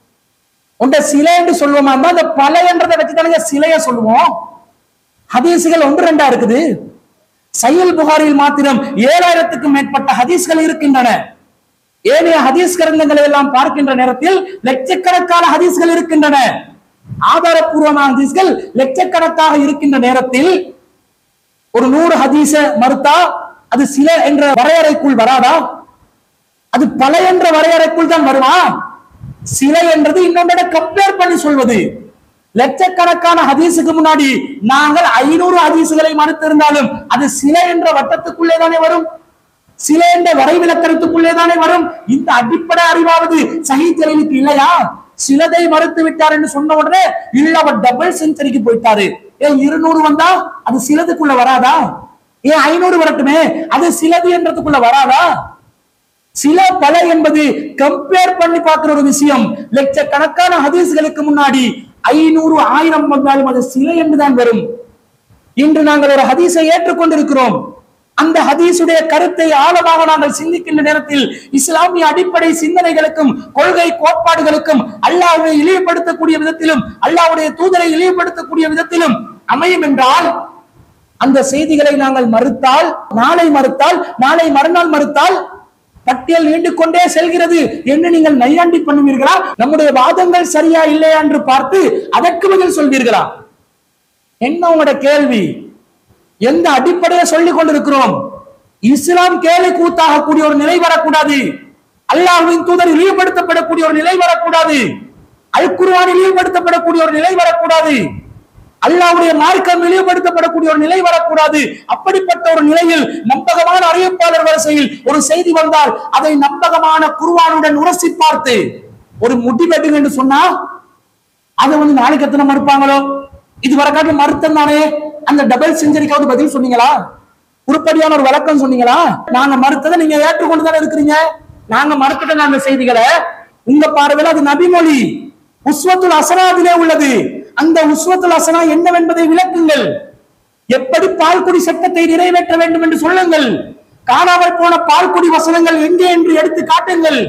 உண்ட சிலை என்று சொல்லுவோமா இருந்தா அந்த பல என்றதை வச்சுதானுங்க சிலைய சொல்லுவோம் ஹதீசுகள் ஒன்று ரெண்டா இருக்குது சையல் புகாரில் மாத்திரம் ஏழாயிரத்துக்கும் மேற்பட்ட ஹதீஸ்கள் இருக்கின்றன ஏனைய ஹதீஸ் கிரந்தங்களை எல்லாம் பார்க்கின்ற நேரத்தில் லட்சக்கணக்கான ஹதீஸ்கள் இருக்கின்றன ஆதாரப்பூர்வமான ஹதீஸ்கள் லட்சக்கணக்காக இருக்கின்ற நேரத்தில் ஒரு நூறு ஹதீஸ மறுத்தா அது சில என்ற வரையறைக்குள் வராதா அது பல என்ற வரையறைக்குள் தான் வருமா சில என்றது இன்னொன்றோட கம்பேர் பண்ணி சொல்வது லட்சக்கணக்கான ஹதீஸுக்கு முன்னாடி நாங்கள் ஐநூறு ஹதீஸுகளை மறுத்திருந்தாலும் அது சில என்ற வட்டத்துக்குள்ளே தானே வரும் சில என்ற வரைவிலக்கணத்துக்குள்ளே தானே வரும் இந்த அடிப்படை அறிவாவது சகித்தலுக்கு இல்லையா சிலதை மறுத்து விட்டார் என்று சொன்ன உடனே இல்ல அவர் டபுள் செஞ்சுரிக்கு போயிட்டாரு ஏன் இருநூறு வந்தா அது சிலதுக்குள்ள வராதா ஏன் ஐநூறு வரட்டுமே அது சிலது என்றதுக்குள்ள வராதா சில பல என்பது கம்பேர் பண்ணி பார்க்கிற ஒரு விஷயம் லட்சக்கணக்கான ஹதீஸ்களுக்கு முன்னாடி ஐநூறு ஆயிரம் வந்தாலும் அது சில என்றுதான் வரும் இன்று நாங்கள் ஒரு ஹதீஸை ஏற்றுக்கொண்டிருக்கிறோம் அந்த ஹதீஸுடைய கருத்தை ஆழமாக நாங்கள் சிந்திக்கின்ற நேரத்தில் இஸ்லாமிய அடிப்படை சிந்தனைகளுக்கும் கொள்கை கோட்பாடுகளுக்கும் அல்லாஹ்வை இழிவுபடுத்தக்கூடிய விதத்திலும் அல்லாஹ்வுடைய தூதரை இழிவுபடுத்தக்கூடிய விதத்திலும் அமையும் என்றால் அந்த செய்திகளை நாங்கள் மறுத்தால் நாளை மறுத்தால் நாளை மறுநாள் மறுத்தால் பட்டியல் நீண்டு கொண்டே செல்கிறது என்று நீங்கள் நையாண்டி பண்ணுவீர்களா நம்முடைய வாதங்கள் சரியா இல்லையா என்று பார்த்து அதற்கு பதில் சொல்வீர்களா என்ன உங்களோட கேள்வி எந்த அடிப்படையை சொல்லிக் கொண்டிருக்கிறோம் இஸ்லாம் கேலி கூத்தாகக்கூடிய ஒரு நிலை வரக்கூடாது அல்லாஹ்வின் தூதர் இழிவுபடுத்தப்படக்கூடிய ஒரு நிலை வரக்கூடாது அல் குர்ஆன் இழிவுபடுத்தப்படக்கூடிய ஒரு நிலை வரக்கூடாது அல்லாஹ்வுடைய மார்க்கம் இழிவுபடுத்தப்படக்கூடிய ஒரு நிலை வரக்கூடாது அப்படிப்பட்ட ஒரு நிலையில் நம்பகமான அறிவிப்பாளர் வரிசையில் ஒரு செய்தி வந்தால் அதை நம்பகமான குர்ஆனுடன் உரசி பார்த்து ஒரு முடிவெடுங்க என்று சொன்னா அதை வந்து நாளைக்கு எத்தனை மறுப்பாங்களோ இது வரக்காட்டு மறுத்தம் தானே அந்த டபுள் செஞ்சுரிக்காவது பதில் சொன்னீங்களா உருப்படியான ஒரு விளக்கம் சொன்னீங்களா நாங்க மறுத்ததை நீங்க ஏற்றுக்கொண்டு தானே இருக்கிறீங்க நாங்க மறுத்துட்ட அந்த செய்திகளை உங்க பார்வையில அது நபிமொழி உஸ்வத்துல் அசனாதிலே உள்ளது அந்த உஸ்வத்துல் அசனா என்னவென்பதை விளக்குங்கள் எப்படி பால்குடி சட்டத்தை நிறைவேற்ற வேண்டும் என்று சொல்லுங்கள் காணாமல் போன பால்குடி வசனங்கள் எங்கே என்று எடுத்து காட்டுங்கள்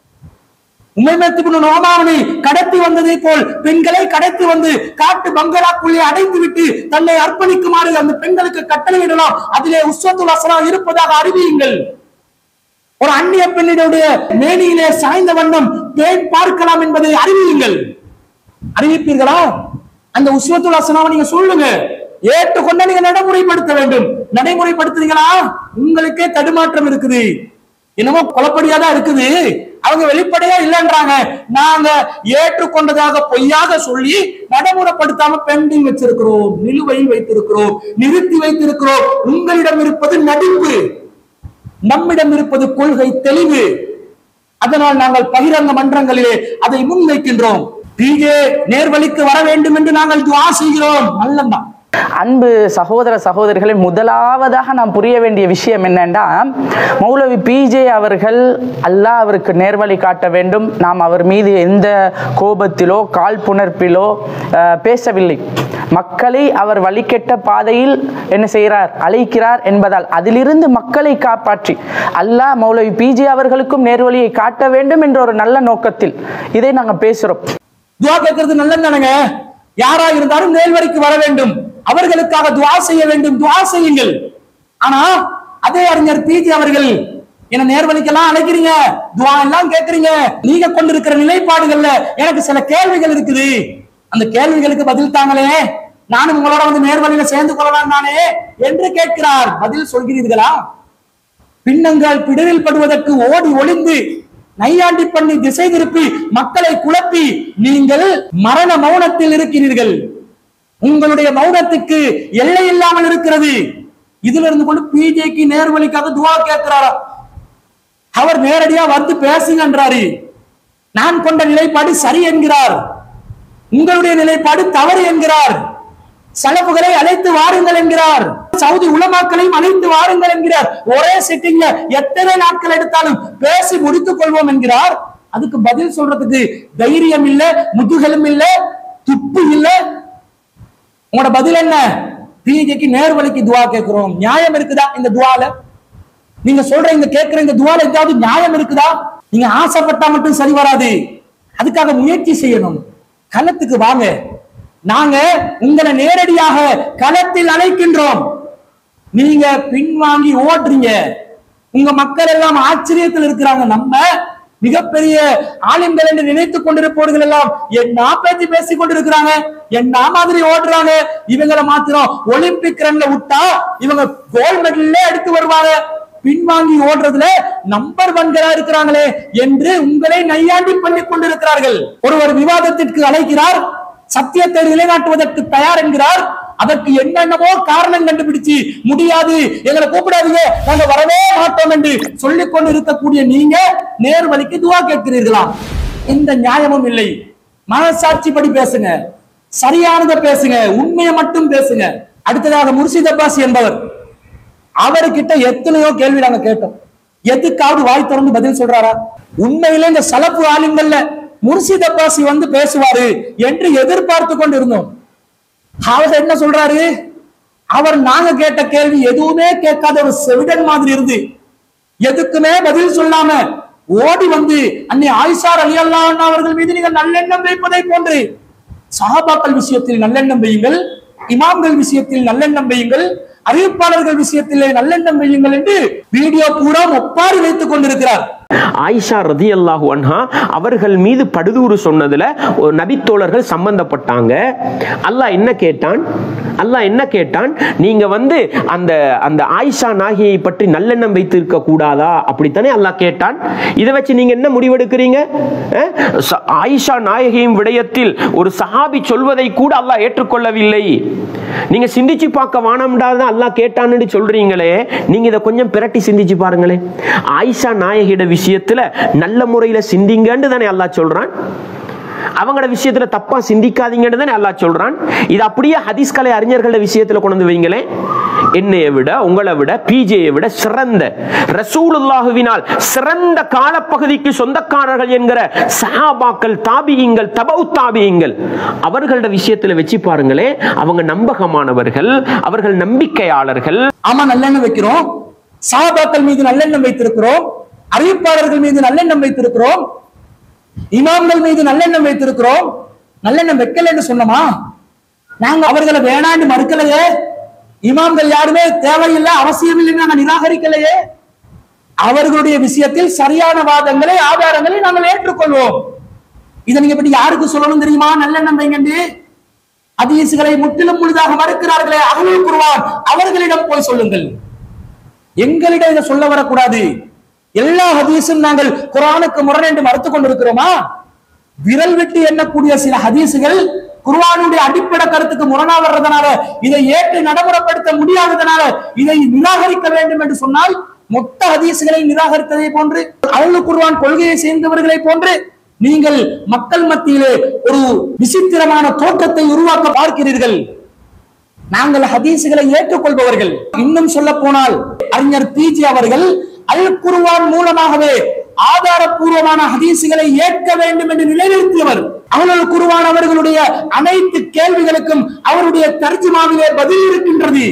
உமைமத்துக்கு நோமாவனை கடத்தி வந்ததை போல் பெண்களை கடத்தி வந்து காட்டு பங்களாக்குள்ளே அடைத்து விட்டு தன்னை அர்ப்பணிக்குமாறு அந்த பெண்களுக்கு கட்டளையிடலாம் அதிலே உஸ்வத்துல் அசனா இருப்பதாக அறிவியுங்கள் ஒரு அந்நிய பெண்ணினுடைய மேனியிலே சாய்ந்த வண்ணம் பேன் பார்க்கலாம் என்பதை அறிவியுங்கள் அறிவிப்பீர்களா அந்த உஸ்வத்துல் அசனாவை நீங்க சொல்லுங்க ஏற்றுக்கொண்ட நீங்க நடைமுறைப்படுத்த வேண்டும் நடைமுறைப்படுத்துறீங்களா உங்களுக்கே தடுமாற்றம் இருக்குது என்னமோ குழப்படியாதான் இருக்குது அவங்க வெளிப்படையா இல்லைன்றாங்க நாங்க ஏற்றுக்கொண்டதாக பொய்யாக சொல்லி நடைமுறைப்படுத்தாம பெண்டிங் வச்சிருக்கிறோம் நிலுவையில் வைத்திருக்கிறோம் நிறுத்தி வைத்திருக்கிறோம் உங்களிடம் இருப்பது நடிப்பு நம்மிடம் இருப்பது கொள்கை தெளிவு அதனால் நாங்கள் பகிரங்க மன்றங்களிலே அதை முன்வைக்கின்றோம் பிஜே நேர்வழிக்கு வர வேண்டும் என்று நாங்கள் துவா செய்கிறோம் நல்லம்தான் அன்பு சகோதர சகோதரிகளை முதலாவதாக நாம் புரிய வேண்டிய விஷயம் என்னன்னா மௌலவி பிஜே அவர்கள் அல்லாஹ் அவருக்கு நேர்வழி காட்ட வேண்டும் நாம் அவர் மீது எந்த கோபத்திலோ காழ்ப்புணர்ப்பிலோ அஹ், பேசவில்லை மக்களை அவர் வழிகெட்ட பாதையில் என்ன செய்கிறார் அழைக்கிறார் என்பதால் அதிலிருந்து மக்களை காப்பாற்றி அல்லாஹ் மௌலவி பிஜே அவர்களுக்கும் நேர்வழியை காட்ட வேண்டும் என்ற ஒரு நல்ல நோக்கத்தில் இதை நாங்கள் பேசுறோம் துவா கேட்கறது நல்லது தானங்க யாரா இருந்தாலும் நேர்வழிக்கு வர வேண்டும் அவர்களுக்காக துவா செய்ய வேண்டும் துவா செய்யுங்கள் ஆனா அதே அறிஞர் பிஜி அவர்கள் என்ன நேர்வழிக்கெல்லாம் அழைக்கிறீங்க துவா எல்லாம் கேட்கறீங்க நீங்க கொண்டிருக்கிற நிலைப்பாடுகள்ல எனக்கு சில கேள்விகள் இருக்குது அந்த கேள்விகளுக்கு பதில் தாங்களே நானும் உங்களோட வந்து நேர்வழியில சேர்ந்து கொள்ளலாம் தானே என்று கேட்கிறார் பதில் சொல்கிறீர்களா பின்னங்கால் பிடரில் படுவதற்கு ஓடி ஒளிந்து நையாண்டி பண்ணி திசை திருப்பி மக்களை குழப்பி நீங்கள் மரண மௌனத்தில் இருக்கிறீர்கள் உங்களுடைய மௌனத்துக்கு எல்லை இல்லாமல் இருக்கிறது இதுல இருந்து கொண்டு பிஜேக்கு நேர்வழிக்காக துவா கேட்கிறாரா அவர் நேரடியா வந்து பேசுங்கன்றாரு நான் கொண்ட நிலைப்பாடு சரி என்கிறார் உங்களுடைய நிலைப்பாடு தவறு என்கிறார் செலவுகளை அழைத்து வாருங்கள் என்கிறார் சவுதி உலமாக்களையும் அழைத்து வாருங்கள் என்கிறார் ஒரே சிட்டிங்ல எத்தனை நாட்கள் எடுத்தாலும் பேசி முடித்துக் கொள்வோம் என்கிறார் அதுக்கு பதில் சொல்றதுக்கு தைரியம் இல்ல முதுகலும் இல்ல துப்பு இல்ல உங்களோட பதில் என்ன பிஜேக்கு நேர்வழிக்கு துவா கேட்கிறோம் நியாயம் இருக்குதா இந்த துவால நீங்க சொல்ற இந்த கேட்கிற இந்த துவால ஏதாவது நியாயம் இருக்குதா நீங்க ஆசைப்பட்டா மட்டும் சரி வராது அதுக்காக முயற்சி செய்யணும் களத்துக்கு வாங்க நாங்க உங்களை நேரடியாக களத்தில் அழைக்கின்றோம் நீங்க பின்வாங்கி ஓடுறீங்க உங்க மக்கள் எல்லாம் ஆச்சரியத்தில் இருக்கிறாங்க நம்ம மிகப்பெரிய ஆளுங்கள் என்று நினைத்துக் கொண்டிருப்பவர்கள் எல்லாம் என்ன பேச்சு பேசிக் கொண்டிருக்கிறாங்க என்ன மாதிரி ஓடுறாங்க இவங்களை மாத்திரம் ஒலிம்பிக் ரன்ல விட்டா இவங்க கோல்ட் மெடல்ல எடுத்து வருவாங்க பின்வாங்கி ஓடுறதுல நம்பர் ஒன்களா இருக்கிறாங்களே என்று உங்களை நையாண்டி பண்ணி கொண்டிருக்கிறார்கள் ஒருவர் விவாதத்திற்கு அழைக்கிறார் சத்தியத்தை நிலைநாட்டுவதற்கு தயார் என்கிறார் அதற்கு என்னென்னவோ காரணம் கண்டுபிடிச்சு முடியாது எங்களை கூப்பிடாதீங்க நாங்க வரவே மாட்டோம் என்று சொல்லிக் கொண்டு இருக்கக்கூடிய நீங்க நேர்வழிக்கு துவா கேட்கிறீர்களா எந்த நியாயமும் இல்லை மனசாட்சிப்படி பேசுங்க சரியானதை பேசுங்க உண்மையை மட்டும் பேசுங்க அடுத்ததாக முர்ஷித் அப்பாஸ் என்பவர் அவர்கிட்ட எத்தனையோ கேள்வி நாங்க கேட்டோம் எதுக்காவது வாய் திறந்து பதில் சொல்றாரா உண்மையிலே இந்த சலப்பு ஆளுங்கள்ல முர்ஷித் அப்பாசி வந்து பேசுவாரு என்று எதிர்பார்த்து கொண்டு இருந்தோம் அவர் என்ன சொல்றாரு அவர் நாங்க கேட்ட கேள்வி எதுவுமே கேட்காத ஒரு செவிடன் மாதிரி இருந்து எதுக்குமே பதில் சொல்லாம ஓடி வந்து அன்னை ஆயிஷார் அலி அல்லாஹ் அவர்கள் மீது நீங்கள் நல்லெண்ணம் வைப்பதை போன்று சஹாபாக்கள் விஷயத்தில் நல்லெண்ணம் வையுங்கள் இமாம்கள் விஷயத்தில் நல்லெண்ணம் வையுங்கள் அறிவிப்பாளர்கள் விஷயத்திலே நல்லெண்ணம் வையுங்கள் என்று வீடியோ பூரா ஒப்பாரி வைத்துக் கொண்டிருக்கிறார் ஆயிஷா ரதி அல்லாஹு அன்ஹா அவர்கள் மீது படுதூறு சொன்னதுல ஒரு நபித்தோழர்கள் சம்பந்தப்பட்டாங்க அல்லாஹ் என்ன கேட்டான் அல்லாஹ் என்ன கேட்டான் நீங்க வந்து அந்த அந்த ஆயிஷா நாகியை பற்றி நல்லெண்ணம் வைத்திருக்க கூடாதா அப்படித்தானே அல்லாஹ் கேட்டான் இதை வச்சு நீங்க என்ன முடிவெடுக்கிறீங்க அஹ்? ச- ஆயிஷா நாயகியின் விடயத்தில் ஒரு சஹாபி சொல்வதை கூட அல்லாஹ் ஏற்றுக்கொள்ளவில்லை நீங்க சிந்திச்சு பார்க்க வானம்டாதான் அல்லாஹ் கேட்டான்னு சொல்றீங்களே நீங்க இதை கொஞ்சம் பிரட்டி சிந்திச்சு பாருங்களேன் ஆயிஷா நாயகியோட விஷயத்துல நல்ல முறையில சிந்திங்கன்னு தானே அல்லாஹ் சொல்றான் அவங்களோட விஷயத்துல தப்பா சிந்திக்காதீங்கன்னு தானே அல்லாஹ் சொல்றான் இது அப்படியே ஹதீஸ் கலை அறிஞர்களோட விஷயத்துல கொண்டு வந்து வைங்களேன் என்னைய விட உங்களை விட பிஜேயை விட சிறந்த ரசூலுல்லாஹுவினால் சிறந்த காலப்பகுதிக்கு சொந்தக்காரர்கள் என்கிற சஹாபாக்கள் தாபியங்கள் தபவு தாபியங்கள் அவர்களோட விஷயத்துல வச்சு பாருங்களே அவங்க நம்பகமானவர்கள் அவர்கள் நம்பிக்கையாளர்கள் ஆமா நல்லெண்ணம் வைக்கிறோம் சாபாக்கள் மீது நல்லெண்ணம் வைத்திருக்கிறோம் அறிவிப்பாளர்கள் மீது நல்லெண்ணம் வைத்திருக்கிறோம் இமாம்கள் மீது நல்லெண்ணம் வைத்திருக்கிறோம் நல்லெண்ணம் வைக்கலன்னு சொன்னோமா நாங்க அவர்களை வேணான்னு மறுக்கலையே இமாம்கள் யாருமே தேவையில்லை அவசியம் இல்லைன்னு நாங்க நிராகரிக்கலையே அவர்களுடைய விஷயத்தில் சரியான வாதங்களை ஆதாரங்களை நாங்கள் ஏற்றுக்கொள்வோம் இதை நீங்க பற்றி யாருக்கு சொல்லணும் தெரியுமா நல்லெண்ணம் வைங்கண்டு ஹதீசுகளை முற்றிலும் முழுதாக மறுக்கிறார்களே அகலுல் குர்ஆன் அவர்களிடம் போய் சொல்லுங்கள் எங்களிடம் இதை சொல்ல வரக்கூடாது எல்லா ஹதீஸும் நாங்கள் குர்ஆனுக்கு முரண் என்று மறுத்துக் கொண்டிருக்கிறோமா விரல் விட்டு எண்ணக்கூடிய சில ஹதீசுகள் குர்ஆனுடைய அடிப்படை கருத்துக்கு முரணா வர்றதுனால இதை ஏற்று நடைமுறைப்படுத்த முடியாததுனால இதை நிராகரிக்க வேண்டும் என்று சொன்னால் மொத்த ஹதீசுகளை நிராகரித்ததை போன்று அவுளு குர்ஆன் கொள்கையை சேர்ந்தவர்களை போன்று நீங்கள் மக்கள் மத்தியிலே ஒரு விசித்திரமான தோற்றத்தை உருவாக்க பார்க்கிறீர்கள் நாங்கள் ஹதீசுகளை ஏற்றுக்கொள்பவர்கள் இன்னும் சொல்ல போனால் அறிஞர் பிஜி அவர்கள் அல் குர்ஆன் மூலமாகவே ஆதாரப்பூர்வமான ஹதீசுகளை ஏற்க வேண்டும் என்று நிலைநிறுத்தியவர் அகலுல் குருவான் அவர்களுடைய அனைத்து கேள்விகளுக்கும் அவருடைய தர்ஜுமாவிலே பதில் இருக்கின்றது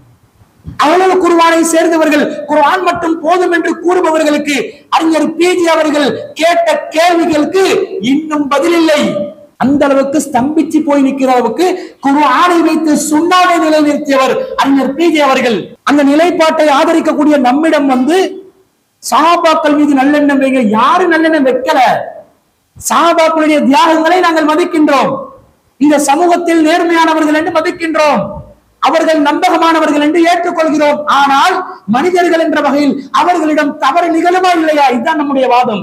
அகலுல் குருவானை சேர்ந்தவர்கள் குர்ஆன் மட்டும் போதும் என்று கூறுபவர்களுக்கு அறிஞர் பிஜி அவர்கள் கேட்ட கேள்விகளுக்கு இன்னும் பதில் இல்லை அந்த அளவுக்கு ஸ்தம்பிச்சு போய் நிற்கிற அளவுக்கு குர்ஆனை வைத்து சுண்ணாவை நிலைநிறுத்தியவர் அறிஞர் பிஜி அவர்கள் அந்த நிலைப்பாட்டை ஆதரிக்கக்கூடிய நம்மிடம் வந்து சஹாபாக்கள் மீது நல்லெண்ணம் வைங்க யாரு நல்லெண்ணம் வைக்கல சஹாபாக்களுடைய தியாகங்களை நாங்கள் மதிக்கின்றோம் இந்த சமூகத்தில் நேர்மையானவர்கள் என்று மதிக்கின்றோம் அவர்கள் நம்பகமானவர்கள் என்று ஏற்றுக்கொள்கிறோம் ஆனால் மனிதர்கள் என்ற வகையில் அவர்களிடம் தவறு நிகழுமா இல்லையா இதுதான் நம்முடைய வாதம்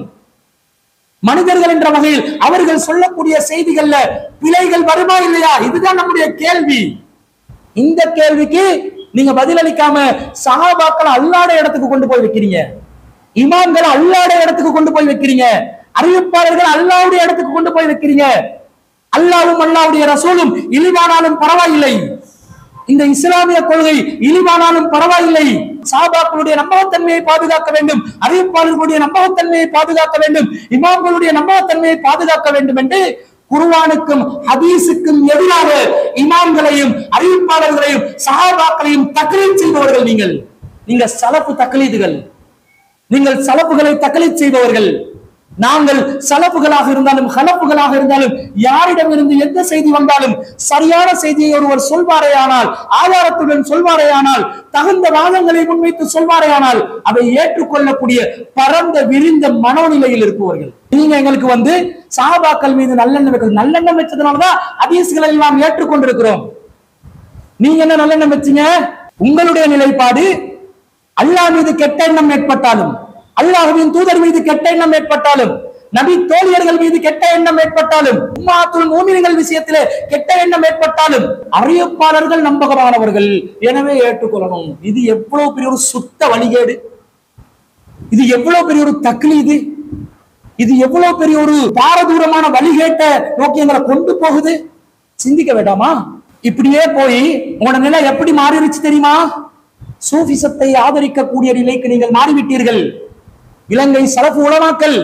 மனிதர்கள் என்ற வகையில் அவர்கள் சொல்லக்கூடிய செய்திகள்ல பிழைகள் வருமா இல்லையா இதுதான் நம்முடைய கேள்வி இந்த கேள்விக்கு நீங்க பதிலளிக்காம சஹாபாக்களை அல்லாட இடத்துக்கு கொண்டு போய் வைக்கிறீங்க இமாம்களை அல்லாட இடத்துக்கு கொண்டு போய் வைக்கிறீங்க அறிவிப்பாளர்கள் அல்லாவுடைய இடத்துக்கு கொண்டு போய் வைக்கிறீங்க அல்லாவும் அல்லாவுடைய ரசூலும் இழிவானாலும் பரவாயில்லை இந்த இஸ்லாமிய கொள்கை இழிவானாலும் பரவாயில்லை சாபாக்களுடைய நம்பகத்தன்மையை பாதுகாக்க வேண்டும் அறிவிப்பாளர்களுடைய நம்பகத்தன்மையை பாதுகாக்க வேண்டும் இமாம்களுடைய நம்பகத்தன்மையை பாதுகாக்க வேண்டும் என்று குர்ஆனுக்கும் ஹதீஸுக்கும் எதிராக இமாம்களையும் அறிவிப்பாளர்களையும் சஹாபாக்களையும் தக்லீத் செய்பவர்கள் நீங்கள் நீங்க சலப்பு தக்லீதுகள் நீங்கள் சலப்புகளை தக்லீத் செய்பவர்கள் நாங்கள் சலப்புகளாக இருந்தாலும் ஹலப்புகளாக இருந்தாலும் யாரிடமிருந்து எந்த செய்தி வந்தாலும் சரியான செய்தியை ஒருவர் சொல்வாரேயானால் ஆதாரத்துடன் சொல்வாரேயானால் தகுந்த வாதங்களை முன்வைத்து சொல்வாரேயானால் அதை ஏற்றுக்கொள்ளக்கூடிய பரந்த விரிந்த மனோநிலையில் இருப்பவர்கள் நீங்க எங்களுக்கு வந்து சாபாக்கள் மீது நல்லெண்ணம் வைக்கிறது நல்லெண்ணம் வச்சதுனாலதான் அதீசுகளை எல்லாம் ஏற்றுக்கொண்டிருக்கிறோம் நீங்க என்ன நல்லெண்ணம் வச்சீங்க உங்களுடைய நிலைப்பாடு அல்லாஹ் மீது கெட்ட எண்ணம் ஏற்பட்டாலும் அல்லாஹ்வின் தூதர் மீது கெட்ட எண்ணம் ஏற்பட்டாலும் நபி தோழியர்கள் மீது கெட்ட எண்ணம் ஏற்பட்டாலும் உம்மாத்துல் மூமின்கள் விஷயத்திலே கெட்ட எண்ணம் ஏற்பட்டாலும் அறிவிப்பாளர்கள் நம்பகமானவர்கள் எனவே ஏற்றுக்கொள்ளணும் இது எவ்வளவு பெரிய ஒரு சுத்த வழிகேடு இது எவ்வளவு பெரிய ஒரு தக்லீது இது எவ்வளவு பெரிய ஒரு பாரதூரமான வழிகேட்ட நோக்கி எங்களை கொண்டு போகுது சிந்திக்க வேண்டாமா இப்படியே போய் உங்களோட நிலை எப்படி மாறிடுச்சு தெரியுமா சூஃபிசத்தை ஆதரிக்கக்கூடிய நிலைக்கு நீங்கள் மாறிவிட்டீர்கள் இலங்கை சலfu உலமாக்கல்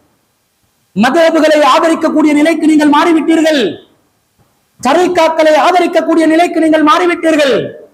மதகுகளை ஆதரிக்கக்கூடிய நிலைக்கு நீங்கள் மாறிவிட்டீர்கள் தரைக்காக்களை ஆதரிக்கக்கூடிய நிலைக்கு நீங்கள் மாறிவிட்டீர்கள்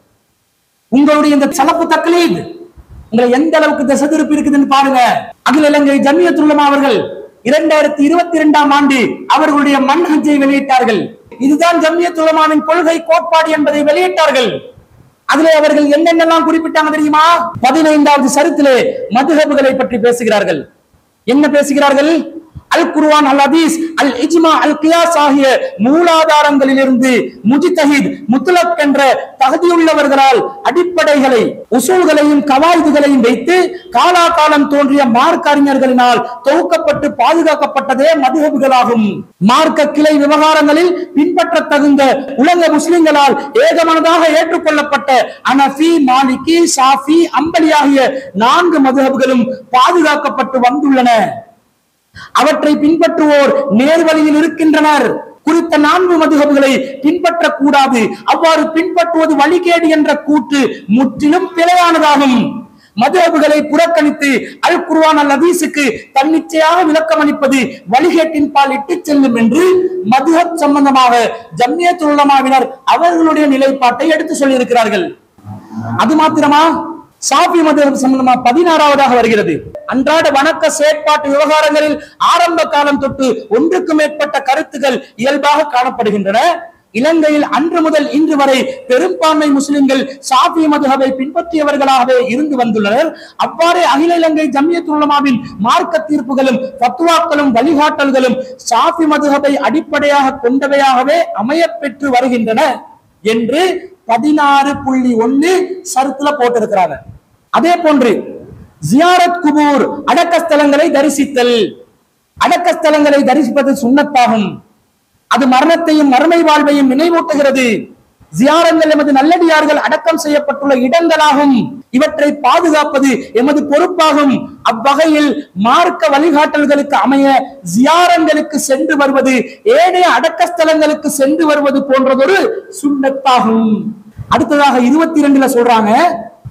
உங்களுடைய இந்த சலப்பு தக்லீத் உங்களை எந்த அளவுக்கு திசை திருப்பி இருக்குதுன்னு பாருங்க அகில இலங்கை ஜமியத்துல்லமா அவர்கள் இரண்டாயிரத்தி இருபத்தி இரண்டாம் ஆண்டு அவர்களுடைய மன்ஹஜை வெளியிட்டார்கள் இதுதான் ஜமியத்துல்லமாவின் கொள்கை கோட்பாடு என்பதை வெளியிட்டார்கள் அதிலே அவர்கள் என்னென்னலாம் குறிப்பிட்டாங்க தெரியுமா பதினைந்தாவது சரித்திலே மதுஹபுகளை பற்றி பேசுகிறார்கள் என்ன பேசுகிறார்கள் அல் குர்ஆன் அல் ஹதீஸ் அல் இஜ்மா அல் கியாஸ் ஆகிய மூலாதாரங்களிலிருந்து முஜித்தஹித் முத்துலக் என்ற தகுதியுள்ளவர்களால் அடிப்படைகளை உசூல்களையும் கவாய்துகளையும் வைத்து காலாகாலம் தோன்றிய மார்க்க அறிஞர்களினால் தொகுக்கப்பட்டு பாதுகாக்கப்பட்டதே மதுஹபுகளாகும் மார்க்க கிளை விவகாரங்களில் பின்பற்ற தகுந்த உலக முஸ்லிம்களால் ஏகமனதாக ஏற்றுக்கொள்ளப்பட்ட அனஃபி மாலிகி ஷாஃபி அம்பலி ஆகிய நான்கு மதுஹபுகளும் பாதுகாக்கப்பட்டு வந்துள்ளன அவற்றை பின்பற்றுவோர் நேர்வழியில் இருக்கின்றனர் குறித்த நான்கு மதுகபுகளை பின்பற்றக்கூடாது அவ்வாறு பின்பற்றுவது வழிகேடு என்ற கூற்று முற்றிலும் பிழையானதாகும் மதுஹபுகளை புறக்கணித்து அல் குர்ஆன் அல் ஹதீஸுக்கு தன்னிச்சையாக விளக்கம் அளிப்பது வழிகேட்டின் பால் இட்டுச் செல்லும் என்று மதுஹப் சம்பந்தமாக ஜம்மியத் உலமாவினர் அவர்களுடைய நிலைப்பாட்டை எடுத்து சொல்லியிருக்கிறார்கள் அது மாத்திரமா சாபி மதம் சம்பந்தமா பதினாறாவதாக வருகிறது அன்றாட வணக்க செயற்பாட்டு விவகாரங்களில் ஆரம்ப காலம் தொட்டு ஒன்றுக்கு மேற்பட்ட கருத்துக்கள் இயல்பாக காணப்படுகின்றன இலங்கையில் அன்று முதல் இன்று வரை பெரும்பான்மை முஸ்லிம்கள் சாஃபி மதுஹபை பின்பற்றியவர்களாகவே இருந்து வந்துள்ளனர் அவ்வாறே அகில இலங்கை ஜம்மியத் உலமாவின் மார்க்க தீர்ப்புகளும் பத்துவாக்களும் வழிகாட்டல்களும் சாஃபி மதுஹபை அடிப்படையாக கொண்டவையாகவே அமையப்பெற்று வருகின்றன என்று பதினாறு புள்ளி ஒன்னு சருத்துல போட்டிருக்கிறாங்க அதே போன்று ஜியாரத் குபூர் அடக்க ஸ்தலங்களை தரிசித்தல் அடக்க ஸ்தலங்களை தரிசிப்பது சுண்ணத்தாகும் அது மரணத்தையும் மறுமை வாழ்வையும் நினைவூட்டுகிறது ஜியாரங்கள் எமது நல்லடியார்கள் அடக்கம் செய்யப்பட்டுள்ள இடங்களாகும் இவற்றை பாதுகாப்பது எமது பொறுப்பாகும் அவ்வகையில் மார்க்க வழிகாட்டல்களுக்கு அமைய ஜியாரங்களுக்கு சென்று வருவது ஏனைய அடக்க ஸ்தலங்களுக்கு சென்று வருவது போன்றதொரு சுண்ணத்தாகும் அடுத்ததாக இருபத்தி ரெண்டுல சொல்றாங்க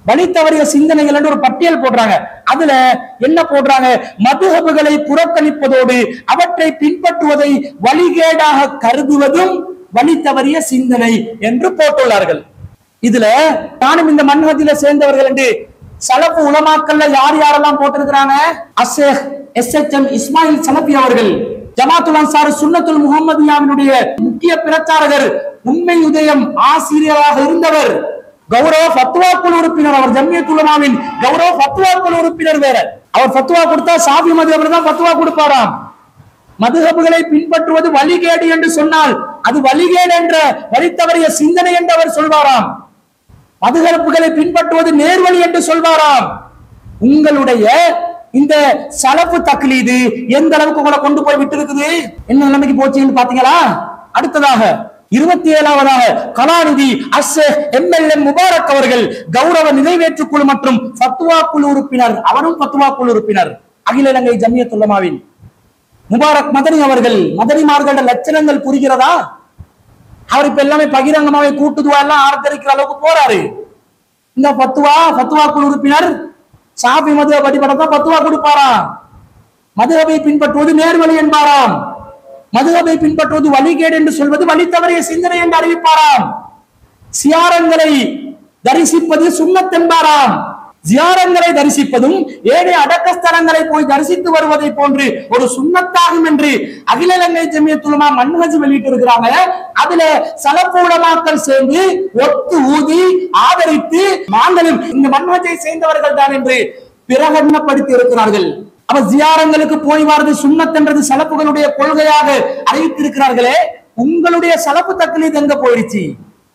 வழி தவறிய சிந்தனைகள் என்று ஒரு பட்டியல் போடுறாங்க அதுல என்ன போடுறாங்க மதுஹபுகளை புறக்கணிப்பதோடு அவற்றை பின்பற்றுவதை வழிகேடாக கருதுவதும் வழி தவறிய சிந்தனை என்று போட்டுள்ளார்கள் இதுல நானும் இந்த மன்ஹஜில சேர்ந்தவர்கள் என்று சலப்பு உலமாக்கல்ல யார் யாரெல்லாம் போட்டிருக்கிறாங்க அசேக் S H M Ismail Salafi அவர்கள் ஜமாத்துல் அன்சார் சுன்னத்துல் முகமதியாவினுடைய முக்கிய பிரச்சாரகர் உண்மை உதயம் ஆசிரியராக இருந்தவர் கௌரவ ஃபத்வா குழு உறுப்பினர் அவர் ஜம்மியத் உலமாவின் கௌரவ ஃபத்வா குழு உறுப்பினர் வேற அவர் ஃபத்வா கொடுத்தா சாஃபி மதுஹப் தான் ஃபத்வா கொடுப்பாராம் மதுஹபுகளை பின்பற்றுவது வழிகேடு என்று சொன்னால் அது வழிகேடு என்ற வழி தவறிய சிந்தனை என்று அவர் சொல்வாராம் மதுகரப்புகளை பின்பற்றுவது நேர்வழி என்று சொல்வாராம் உங்களுடைய இந்த சலப்பு தக்லீது எந்த அளவுக்கு உங்களை கொண்டு போய் விட்டு இருக்குது என்ன நிலைமைக்கு போச்சுன்னு பாத்தீங்களா அடுத்ததாக இருபத்தி ஏழாவதாக கலாநிதி அஸ் எம்எல்ஏ முபாரக் அவர்கள் கௌரவ நிறைவேற்று குழு மற்றும் ஃபத்வா குழு உறுப்பினர் அவரும் ஃபத்வா குழு உறுப்பினர் அகில இலங்கை ஜம்மியத் உலமாவின் முபாரக் மதனி அவர்கள் மதனிமார்களோட லட்சணங்கள் புரிகிறதா அவர் இப்ப எல்லாமே பகிரங்கமாவே கூட்டுதுவா எல்லாம் ஆர்த்தரிக்கிற அளவுக்கு போறாரு இந்த பத்துவா பத்துவா குழு உறுப்பினர் சாபி மதுவை படிப்படத்தான் பத்துவா கொடுப்பாராம் மதுகபை பின்பற்றுவது நேர்வழி என்பாராம் மதுகபை பின்பற்றுவது வழிகேடு என்று சொல்வது வழி தவறிய சிந்தனை என்று அறிவிப்பாராம் சியாரங்களை தரிசிப்பது சுண்ணத் என்பாராம் ஜியாரங்களை தரிசிப்பதும் ஏழை அடக்கஸ்தலங்களை போய் தரிசித்து வருவதை போன்று ஒரு சுண்ணத்தாகும் என்று அகில இலங்கை ஜமியத்துலமா மன்ஹஜ் வெளியிட்டு இருக்கிறாங்க அதுல சலப்பு உலமாக்கள் சேர்ந்து ஒத்து ஊதி ஆதரித்து நாங்களும் இந்த மன்ஹஜை சேர்ந்தவர்கள் தான் என்று பிரகடனப்படுத்தி இருக்கிறார்கள் அப்ப ஜியாரங்களுக்கு போய் வரது சுண்ணத் என்றது சலப்புகளுடைய கொள்கையாக அறிவித்திருக்கிறார்களே உங்களுடைய சலப்பு தக்லீத் எங்க போயிடுச்சு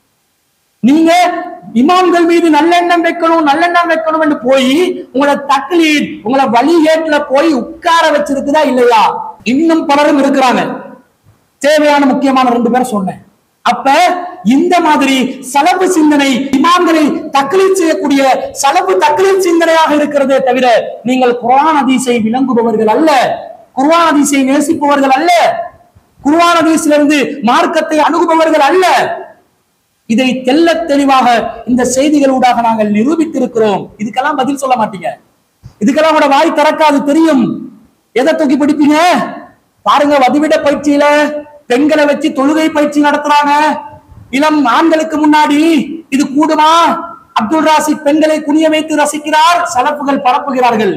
நீங்க இமாம்கள் மீது நல்லெண்ணம் வைக்கணும் நல்லெண்ணம் வைக்கணும் என்று போய் உங்களை தக்லீத் உங்களை வழிகேட்டுல போய் உட்கார வச்சிருக்குதா இல்லையா இன்னும் பலரும் இருக்கிறாங்க தேவையான முக்கியமான ரெண்டு பேரை சொன்னேன் அப்ப இந்த மாதிரி சலப்பு சிந்தனை இமாம்களை தக்லீத் செய்யக்கூடிய சலப்பு தக்லீத் சிந்தனையாக இருக்கிறதே தவிர நீங்கள் குர்ஆன் ஹதீஸை விளங்குபவர்கள் அல்ல குர்ஆன் ஹதீஸை நேசிப்பவர்கள் அல்ல குர்ஆன் ஹதீஸிலிருந்து மார்க்கத்தை அணுகுபவர்கள் அல்ல இதை தெல்ல தெளிவாக இந்த செய்திகளூடாக நாங்கள் நிரூபித்திருக்கிறோம் இதுக்கெல்லாம் பதில் சொல்ல மாட்டீங்க இதுக்கெல்லாம் உங்களோட வாய் திறக்காது தெரியும் எதை தூக்கி பிடிப்பீங்க பாருங்க வதிவிட பயிற்சியில பெண்களை வச்சு தொழுகை பயிற்சி நடத்துறாங்க இளம் ஆண்களுக்கு முன்னாடி இது கூடுமா அப்துல் ராசி பெண்களை குனிய வைத்து ரசிக்கிறார் சலப்புகள் பரப்புகிறார்கள்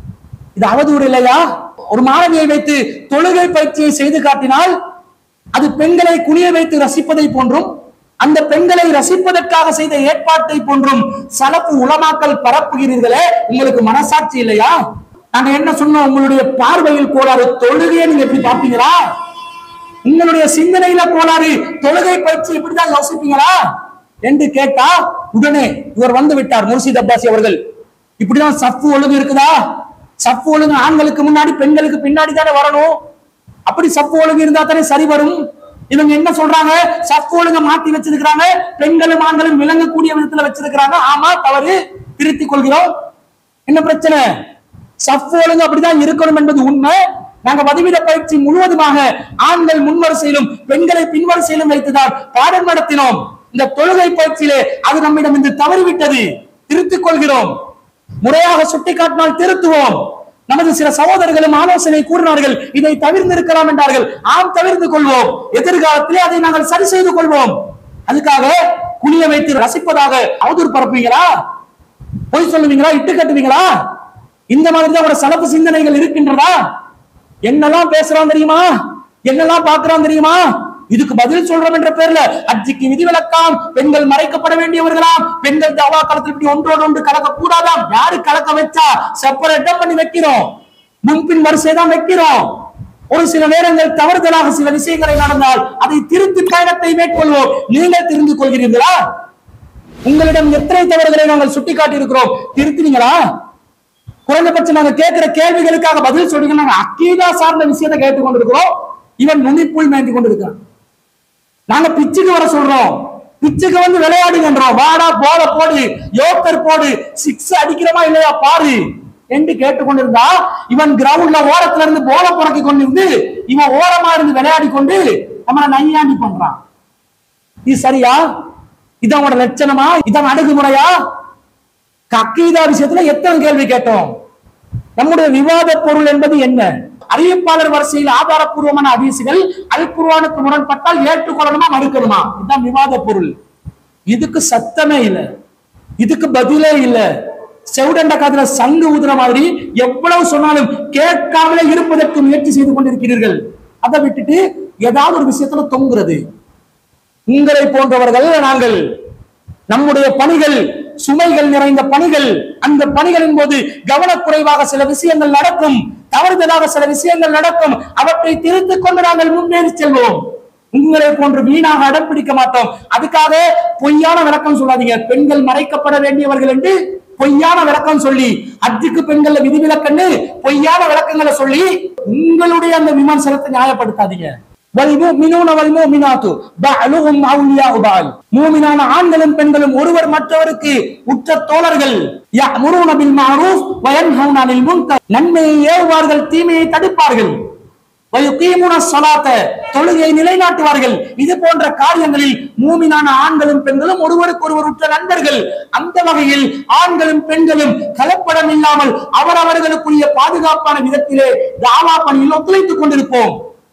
இது அவதூறு இல்லையா ஒரு மாணவியை வைத்து தொழுகை பயிற்சியை செய்து காட்டினால் அது பெண்களை குனிய வைத்து ரசிப்பதை போன்றும் அந்த பெண்களை ரசிப்பதற்காக செய்த ஏற்பாட்டை போன்றும் சலப்பு உலமாக்கல் பரப்புகிறீர்களே உங்களுக்கு மனசாட்சி இல்லையா நாங்க என்ன சொன்னோம் உங்களுடைய பார்வையில் கோளாறு தொழுகையை நீங்க எப்படி பார்ப்பீங்களா உங்களுடைய சிந்தனையில கோளாறு தொழுகை பயிற்சி இப்படிதான் யோசிப்பீங்களா என்று கேட்டா உடனே இவர் வந்து விட்டார் முர்ஷித் அப்பாசி அவர்கள் இப்படிதான் சஃப்பு ஒழுங்கு இருக்குதா சஃப்பு ஒழுங்கு ஆண்களுக்கு முன்னாடி பெண்களுக்கு பின்னாடி தானே வரணும் அப்படி சப்பு ஒழுங்கு இருந்தா தானே சரி வரும் இவங்க என்ன சொல்றாங்க சப்பு ஒழுங்க மாத்தி வச்சிருக்கிறாங்க பெண்களும் ஆண்களும் விளங்கக்கூடிய விதத்துல வச்சிருக்கிறாங்க ஆமா தவறு திருத்திக் கொள்கிறோம் என்ன பிரச்சனை சப்பு ஒழுங்கு அப்படிதான் இருக்கணும் என்பது உண்மை நாங்க பதிவிட பயிற்சி முழுவதுமாக ஆண்கள் முன்வரிசையிலும் பெண்களை பின்வரிசையிலும் வைத்துதான் பாடம் நடத்தினோம் இந்த தொழுகை பயிற்சியிலே அது நம்மிடம் இன்று தவறிவிட்டது திருத்திக் கொள்கிறோம் முறையாக சுட்டிக்காட்டினால் திருத்துவோம் நமது சில சகோதரர்களும் ஆலோசனை கூறினார்கள் இதை தவிர்ந்திருக்கலாம் என்றார்கள் ஆம் தவிர்த்து கொள்வோம் எதிர்காலத்திலே அதை நாங்கள் சரி செய்து கொள்வோம் அதுக்காக குனிய வைத்து ரசிப்பதாக அவதூறு பரப்புவீங்களா பொய் சொல்லுவீங்களா இட்டு கட்டுவீங்களா இந்த மாதிரி தான் ஒரு சலப்பு சிந்தனைகள் இருக்கின்றதா என்னெல்லாம் பேசுறான் தெரியுமா என்னெல்லாம் பார்க்கறான் தெரியுமா இதுக்கு பதில் சொல்றோம் என்ற பேர்ல அஜிக்கு விதிவிலக்காம் பெண்கள் மறைக்கப்பட வேண்டியவர்களாம் பெண்கள் தவா காலத்தில் இப்படி ஒன்றோடு ஒன்று கலக்க கூடாதாம் யாரு கலக்க வச்சா செப்பரேட்டா பண்ணி வைக்கிறோம் முன்பின் வரிசை தான் வைக்கிறோம் ஒரு சில நேரங்கள் தவறுதலாக சில விஷயங்களை நடந்தால் அதை திருத்தி பயணத்தை மேற்கொள்வோம் நீங்கள் தெரிந்து கொள்கிறீர்களா உங்களிடம் எத்தனை தவறுகளை நாங்கள் சுட்டிக்காட்டி இருக்கிறோம் திருத்தினீங்களா குறைந்தபட்சம் நாங்க கேட்கிற கேள்விகளுக்காக பதில் சொல்றீங்க நாங்க அக்கீதா சார்ந்த விஷயத்தை கேட்டுக் கொண்டிருக்கிறோம் இவன் நுனிப்புள் மேய்ந்து கொண்டிருக்கான் நாங்க பிச்சுக்கு வர சொல்றோம் பிச்சுக்கு வந்து விளையாடுகின்றோம் வாடா போல போடு யோக்கர் போடு சிக்ஸ் அடிக்கிறமா இல்லையா பாரு என்று கேட்டுக்கொண்டிருந்தா இவன் கிரவுண்ட்ல ஓரத்துல இருந்து போல புறக்கி கொண்டிருந்து இவன் ஓரமா இருந்து விளையாடி கொண்டு நம்மளை நையாண்டி பண்றான் இது சரியா இதான் உங்களோட லட்சணமா இதான் அணுகுமுறையா அக்கீதா விஷயத்துல எத்தனை கேள்வி கேட்டோம் நம்முடைய விவாத பொருள் என்பது என்ன அறிவிப்பாளர் வரிசையில் ஆதாரப்பூர்வமான ஹதீசுகள் அல் குர்ஆனுக்கு முரண்பட்டால் ஏற்றுக்கொள்ளணுமா மறுக்கணுமா இதுதான் விவாத பொருள் இதுக்கு சத்தமே இல்ல இதுக்கு பதிலே இல்ல செவுடண்ட காதுல சங்கு ஊதுற மாதிரி எவ்வளவு சொன்னாலும் கேட்காமலே இருப்பதற்கு முயற்சி செய்து கொண்டிருக்கிறீர்கள் அதை விட்டுட்டு ஏதாவது ஒரு விஷயத்துல தொங்குறது உங்களை போன்றவர்கள் நாங்கள் நம்முடைய பணிகள் சுமைகள் நிறைந்த பணிகள் அந்த பணிகளின் போது கவனக்குறைவாக சில விஷயங்கள் நடக்கும் தவறுதலாக சில விஷயங்கள் நடக்கும் அவற்றை திருத்திக் கொண்டு நாங்கள் முன்னேறி செல்வோம் உங்களை போன்று வீணாக அடம் பிடிக்க மாட்டோம் அதுக்காக பொய்யான விளக்கம் சொல்லாதீங்க பெண்கள் மறைக்கப்பட வேண்டியவர்கள் என்று பொய்யான விளக்கம் சொல்லி அஜுக்கு பெண்கள் விதிவிலக்கன்னு பொய்யான விளக்கங்களை சொல்லி உங்களுடைய அந்த விமர்சனத்தை நியாயப்படுத்தாதீங்க வல்முஃமினூன வல்முஃமினாத்து பஅலுஹும் அவுலியாஉ பஅல். மூமினான ஆண்களும் பெண்களும் ஒருவர் மற்றவருக்கு உற்ற தோழர்கள் யஅமுரூன பில் மஅரூஃப் வ யன்ஹவுன அனில் முன்கர் நன்மையை ஏவுவார்கள் தீமையை தடுப்பார்கள் வயுகீமுன ஸலாத்த தொழுகையை நிலைநாட்டுவார்கள் இது போன்ற காரியங்களில் மூமினான ஆண்களும் பெண்களும் ஒருவருக்கு ஒருவர் உற்ற நண்பர்கள் அந்த வகையில் ஆண்களும் பெண்களும் கலப்படம் இல்லாமல் அவரவர்களுக்குரிய பாதுகாப்பான விதத்திலே தாவா பணியில் ஒத்துழைத்துக் கொண்டிருப்போம்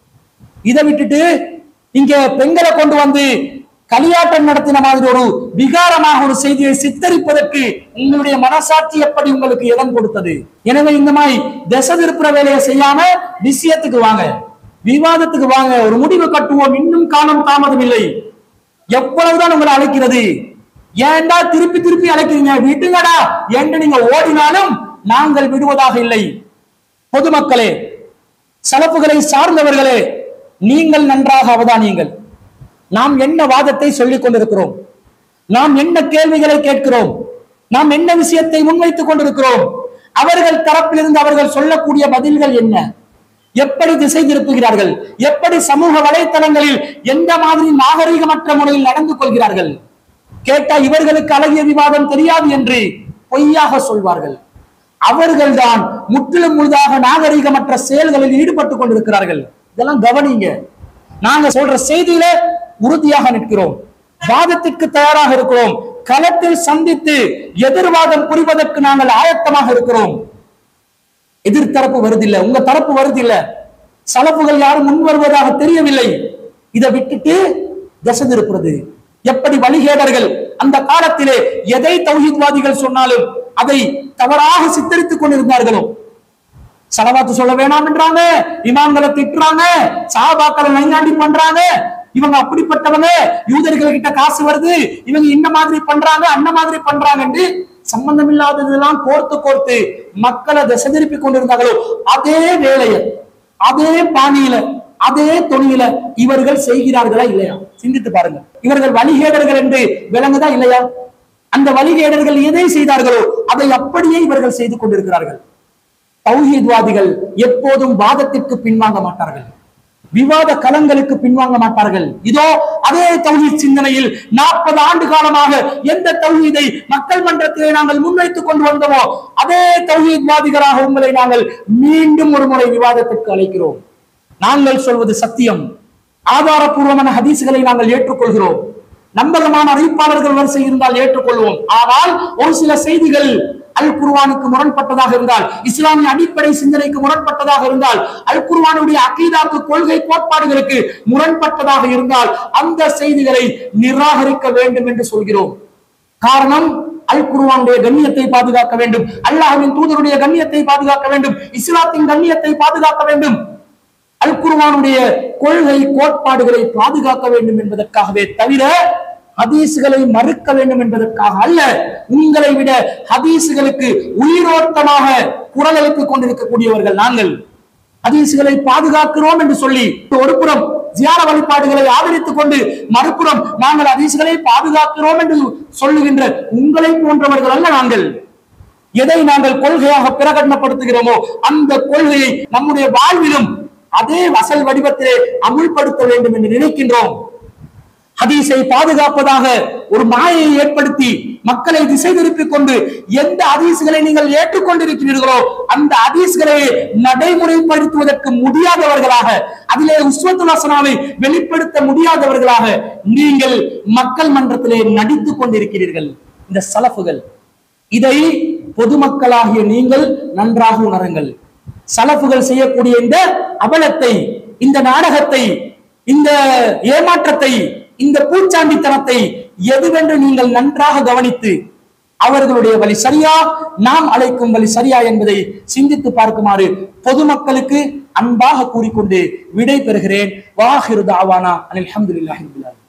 இதை விட்டுட்டு இங்க பெண்களை கொண்டு வந்து களியாட்டம் நடத்தின மாதிரி ஒரு விகாரமாக ஒரு செய்தியை சித்தரிப்பதற்கு உங்களுடைய மனசாட்சி எப்படி உங்களுக்கு இடம் கொடுத்தது எனவே இந்த மாதிரி திசை திருப்புற வேலையை செய்யாம விஷயத்துக்கு வாங்க விவாதத்துக்கு வாங்க ஒரு முடிவு கட்டுவோம் இன்னும் காலம் தாமதம் இல்லை எவ்வளவுதான் உங்களை அழைக்கிறது ஏன்டா திருப்பி திருப்பி அழைக்கிறீங்க விடுங்கடா என்று நீங்க ஓடினாலும் நாங்கள் விடுவதாக இல்லை பொதுமக்களே சலப்புகளை சார்ந்தவர்களே நீங்கள் நன்றாக அவதானியுங்கள் நாம் என்ன வாதத்தை சொல்லிக் கொண்டிருக்கிறோம் நாம் என்ன கேள்விகளை கேட்கிறோம் நாம் என்ன விஷயத்தை முன்வைத்துக் கொண்டிருக்கிறோம் அவர்கள் தரப்பிலிருந்து அவர்கள் சொல்லக்கூடிய பதில்கள் என்ன எப்படி திசை திருப்புகிறார்கள் எப்படி சமூக வலைத்தளங்களில் எந்த மாதிரி நாகரிகமற்ற முறையில் நடந்து கொள்கிறார்கள் கேட்டா இவர்களுக்கு அழகிய விவாதம் தெரியாது என்று பொய்யாக சொல்வார்கள் அவர்கள்தான் முற்றிலும் முழுதாக நாகரிகமற்ற செயல்களில் ஈடுபட்டுக் கொண்டிருக்கிறார்கள் இதெல்லாம் கவனிங்க நாங்க சொல்ற செய்தியில உறுதியாக நிற்கிறோம் வாதத்திற்கு தயாராக இருக்கிறோம் களத்தில் சந்தித்து எதிர்வாதம் புரிவதற்கு நாங்கள் ஆயத்தமாக இருக்கிறோம் எதிர்த்தரப்பு வருதில்லை உங்க தரப்பு வருதில்லை சலப்புகள் யாரும் முன் வருவதாக தெரியவில்லை இதை விட்டுட்டு திசை திருப்புறது எப்படி வழிகேடர்கள் அந்த காலத்திலே எதை தௌஹீத்வாதிகள் சொன்னாலும் அதை தவறாக சித்தரித்துக் கொண்டிருந்தார்களோ சலவாத்து சொல்ல வேணாம் என்றாங்க இமாம்களை திட்டுறாங்க சாபாக்களை நையாண்டி பண்றாங்க இவங்க அப்படிப்பட்டவங்க யூதர்கள் கிட்ட காசு வருது இவங்க இந்த மாதிரி பண்றாங்க அந்த மாதிரி பண்றாங்க என்று சம்பந்தம் இல்லாததெல்லாம் கோர்த்து கோர்த்து மக்களை திசை திருப்பி கொண்டிருந்தார்களோ அதே வேலையை அதே பாணியில அதே தொழில இவர்கள் செய்கிறார்களா இல்லையா சிந்தித்து பாருங்க இவர்கள் வழிகேடர்கள் என்று விளங்குதா இல்லையா அந்த வழிகேடர்கள் எதை செய்தார்களோ அதை அப்படியே இவர்கள் செய்து கொண்டிருக்கிறார்கள் தௌஹீத்வாதிகள் எப்போதும் வாதத்திற்கு பின்வாங்க மாட்டார்கள் விவாத களங்களுக்கு பின்வாங்க மாட்டார்கள் இதோ அதே தௌஹீத் சிந்தனையில் நாற்பது ஆண்டு காலமாக எந்த தௌஹீதை மக்கள் மன்றத்திலே நாங்கள் முன்வைத்துக் கொண்டு வந்தோமோ அதே தௌஹீத்வாதிகளாக உங்களை நாங்கள் மீண்டும் ஒரு முறை விவாதத்திற்கு அழைக்கிறோம் நாங்கள் சொல்வது சத்தியம் ஆதாரபூர்வமான ஹதீசுகளை நாங்கள் ஏற்றுக்கொள்கிறோம் நம்பகமான அறிவிப்பாளர்கள் வரிசை இருந்தால் ஏற்றுக்கொள்வோம் ஆனால் ஒரு சில செய்திகள் அல் குர்ஆனுக்கு முரண்பட்டதாக இருந்தால் இஸ்லாமிய அடிப்படை சிந்தனைக்கு முரண்பட்டதாக இருந்தால் அல் குர்ஆனுடைய அகீதாக்கு கொள்கை கோட்பாடுகளுக்கு முரண்பட்டதாக இருந்தால் அந்த செய்திகளை நிராகரிக்க வேண்டும் என்று சொல்கிறோம் காரணம் அல் குர்ஆனுடைய கண்ணியத்தை பாதுகாக்க வேண்டும் அல்லாஹ்வின் தூதருடைய கண்ணியத்தை பாதுகாக்க வேண்டும் இஸ்லாத்தின் கண்ணியத்தை பாதுகாக்க வேண்டும் அல் குர்ஆனுடைய கொள்கை கோட்பாடுகளை பாதுகாக்க வேண்டும் என்பதற்காகவே தவிர ஹதீசுகளை மறுக்க வேண்டும் என்பதற்காக அல்ல உங்களை விட ஹதீசுகளுக்கு உயிரோட்டமாக குரல் எழுப்பிக் கொண்டிருக்கக்கூடியவர்கள் நாங்கள் ஹதீசுகளை பாதுகாக்கிறோம் என்று சொல்லி ஒரு புறம் ஜியார வழிபாடுகளை ஆதரித்துக் கொண்டு மறுபுறம் நாங்கள் ஹதீசுகளை பாதுகாக்கிறோம் என்று சொல்லுகின்ற உங்களை போன்றவர்கள் அல்ல நாங்கள் எதை நாங்கள் கொள்கையாக பிரகடனப்படுத்துகிறோமோ அந்த கொள்கையை நம்முடைய வாழ்விலும் அதே வசல் வடிவத்திலே அமுல்படுத்த வேண்டும் என்று நினைக்கின்றோம் ஹதீஸை பாதுகாப்பதாக ஒரு மாயை ஏற்படுத்தி மக்களை திசை திருப்பிக் கொண்டு எந்த ஹதீஸ்களை நீங்கள் ஏற்றுக்கொண்டிருக்கிறீர்களோ அந்த ஹதீஸ்களை நடைமுறைப்படுத்துவதற்கு முடியாதவர்களாக அதிலே உஸ்வத்துல் ஹசனாவை வெளிப்படுத்த முடியாதவர்களாக நீங்கள் மக்கள் மன்றத்திலே நடித்துக் கொண்டிருக்கிறீர்கள் இந்த சலஃபுகள் இதை பொதுமக்களாகிய நீங்கள் நன்றாக உணருங்கள் சலப்புகள் செய்யக்கூடிய இந்த அபலத்தை இந்த நாடகத்தை இந்த ஏமாற்றத்தை இந்த பூச்சாண்டித்தனத்தை எதுவென்று நீங்கள் நன்றாக கவனித்து அவர்களுடைய வழி சரியா நாம் அழைக்கும் வழி சரியா என்பதை சிந்தித்து பார்க்குமாறு பொதுமக்களுக்கு அன்பாக கூறிக்கொண்டு விடை பெறுகிறேன் வாஹிரு தாவானா அனில் அல்ஹம்துலில்லாஹி ரப்பில் ஆலமீன்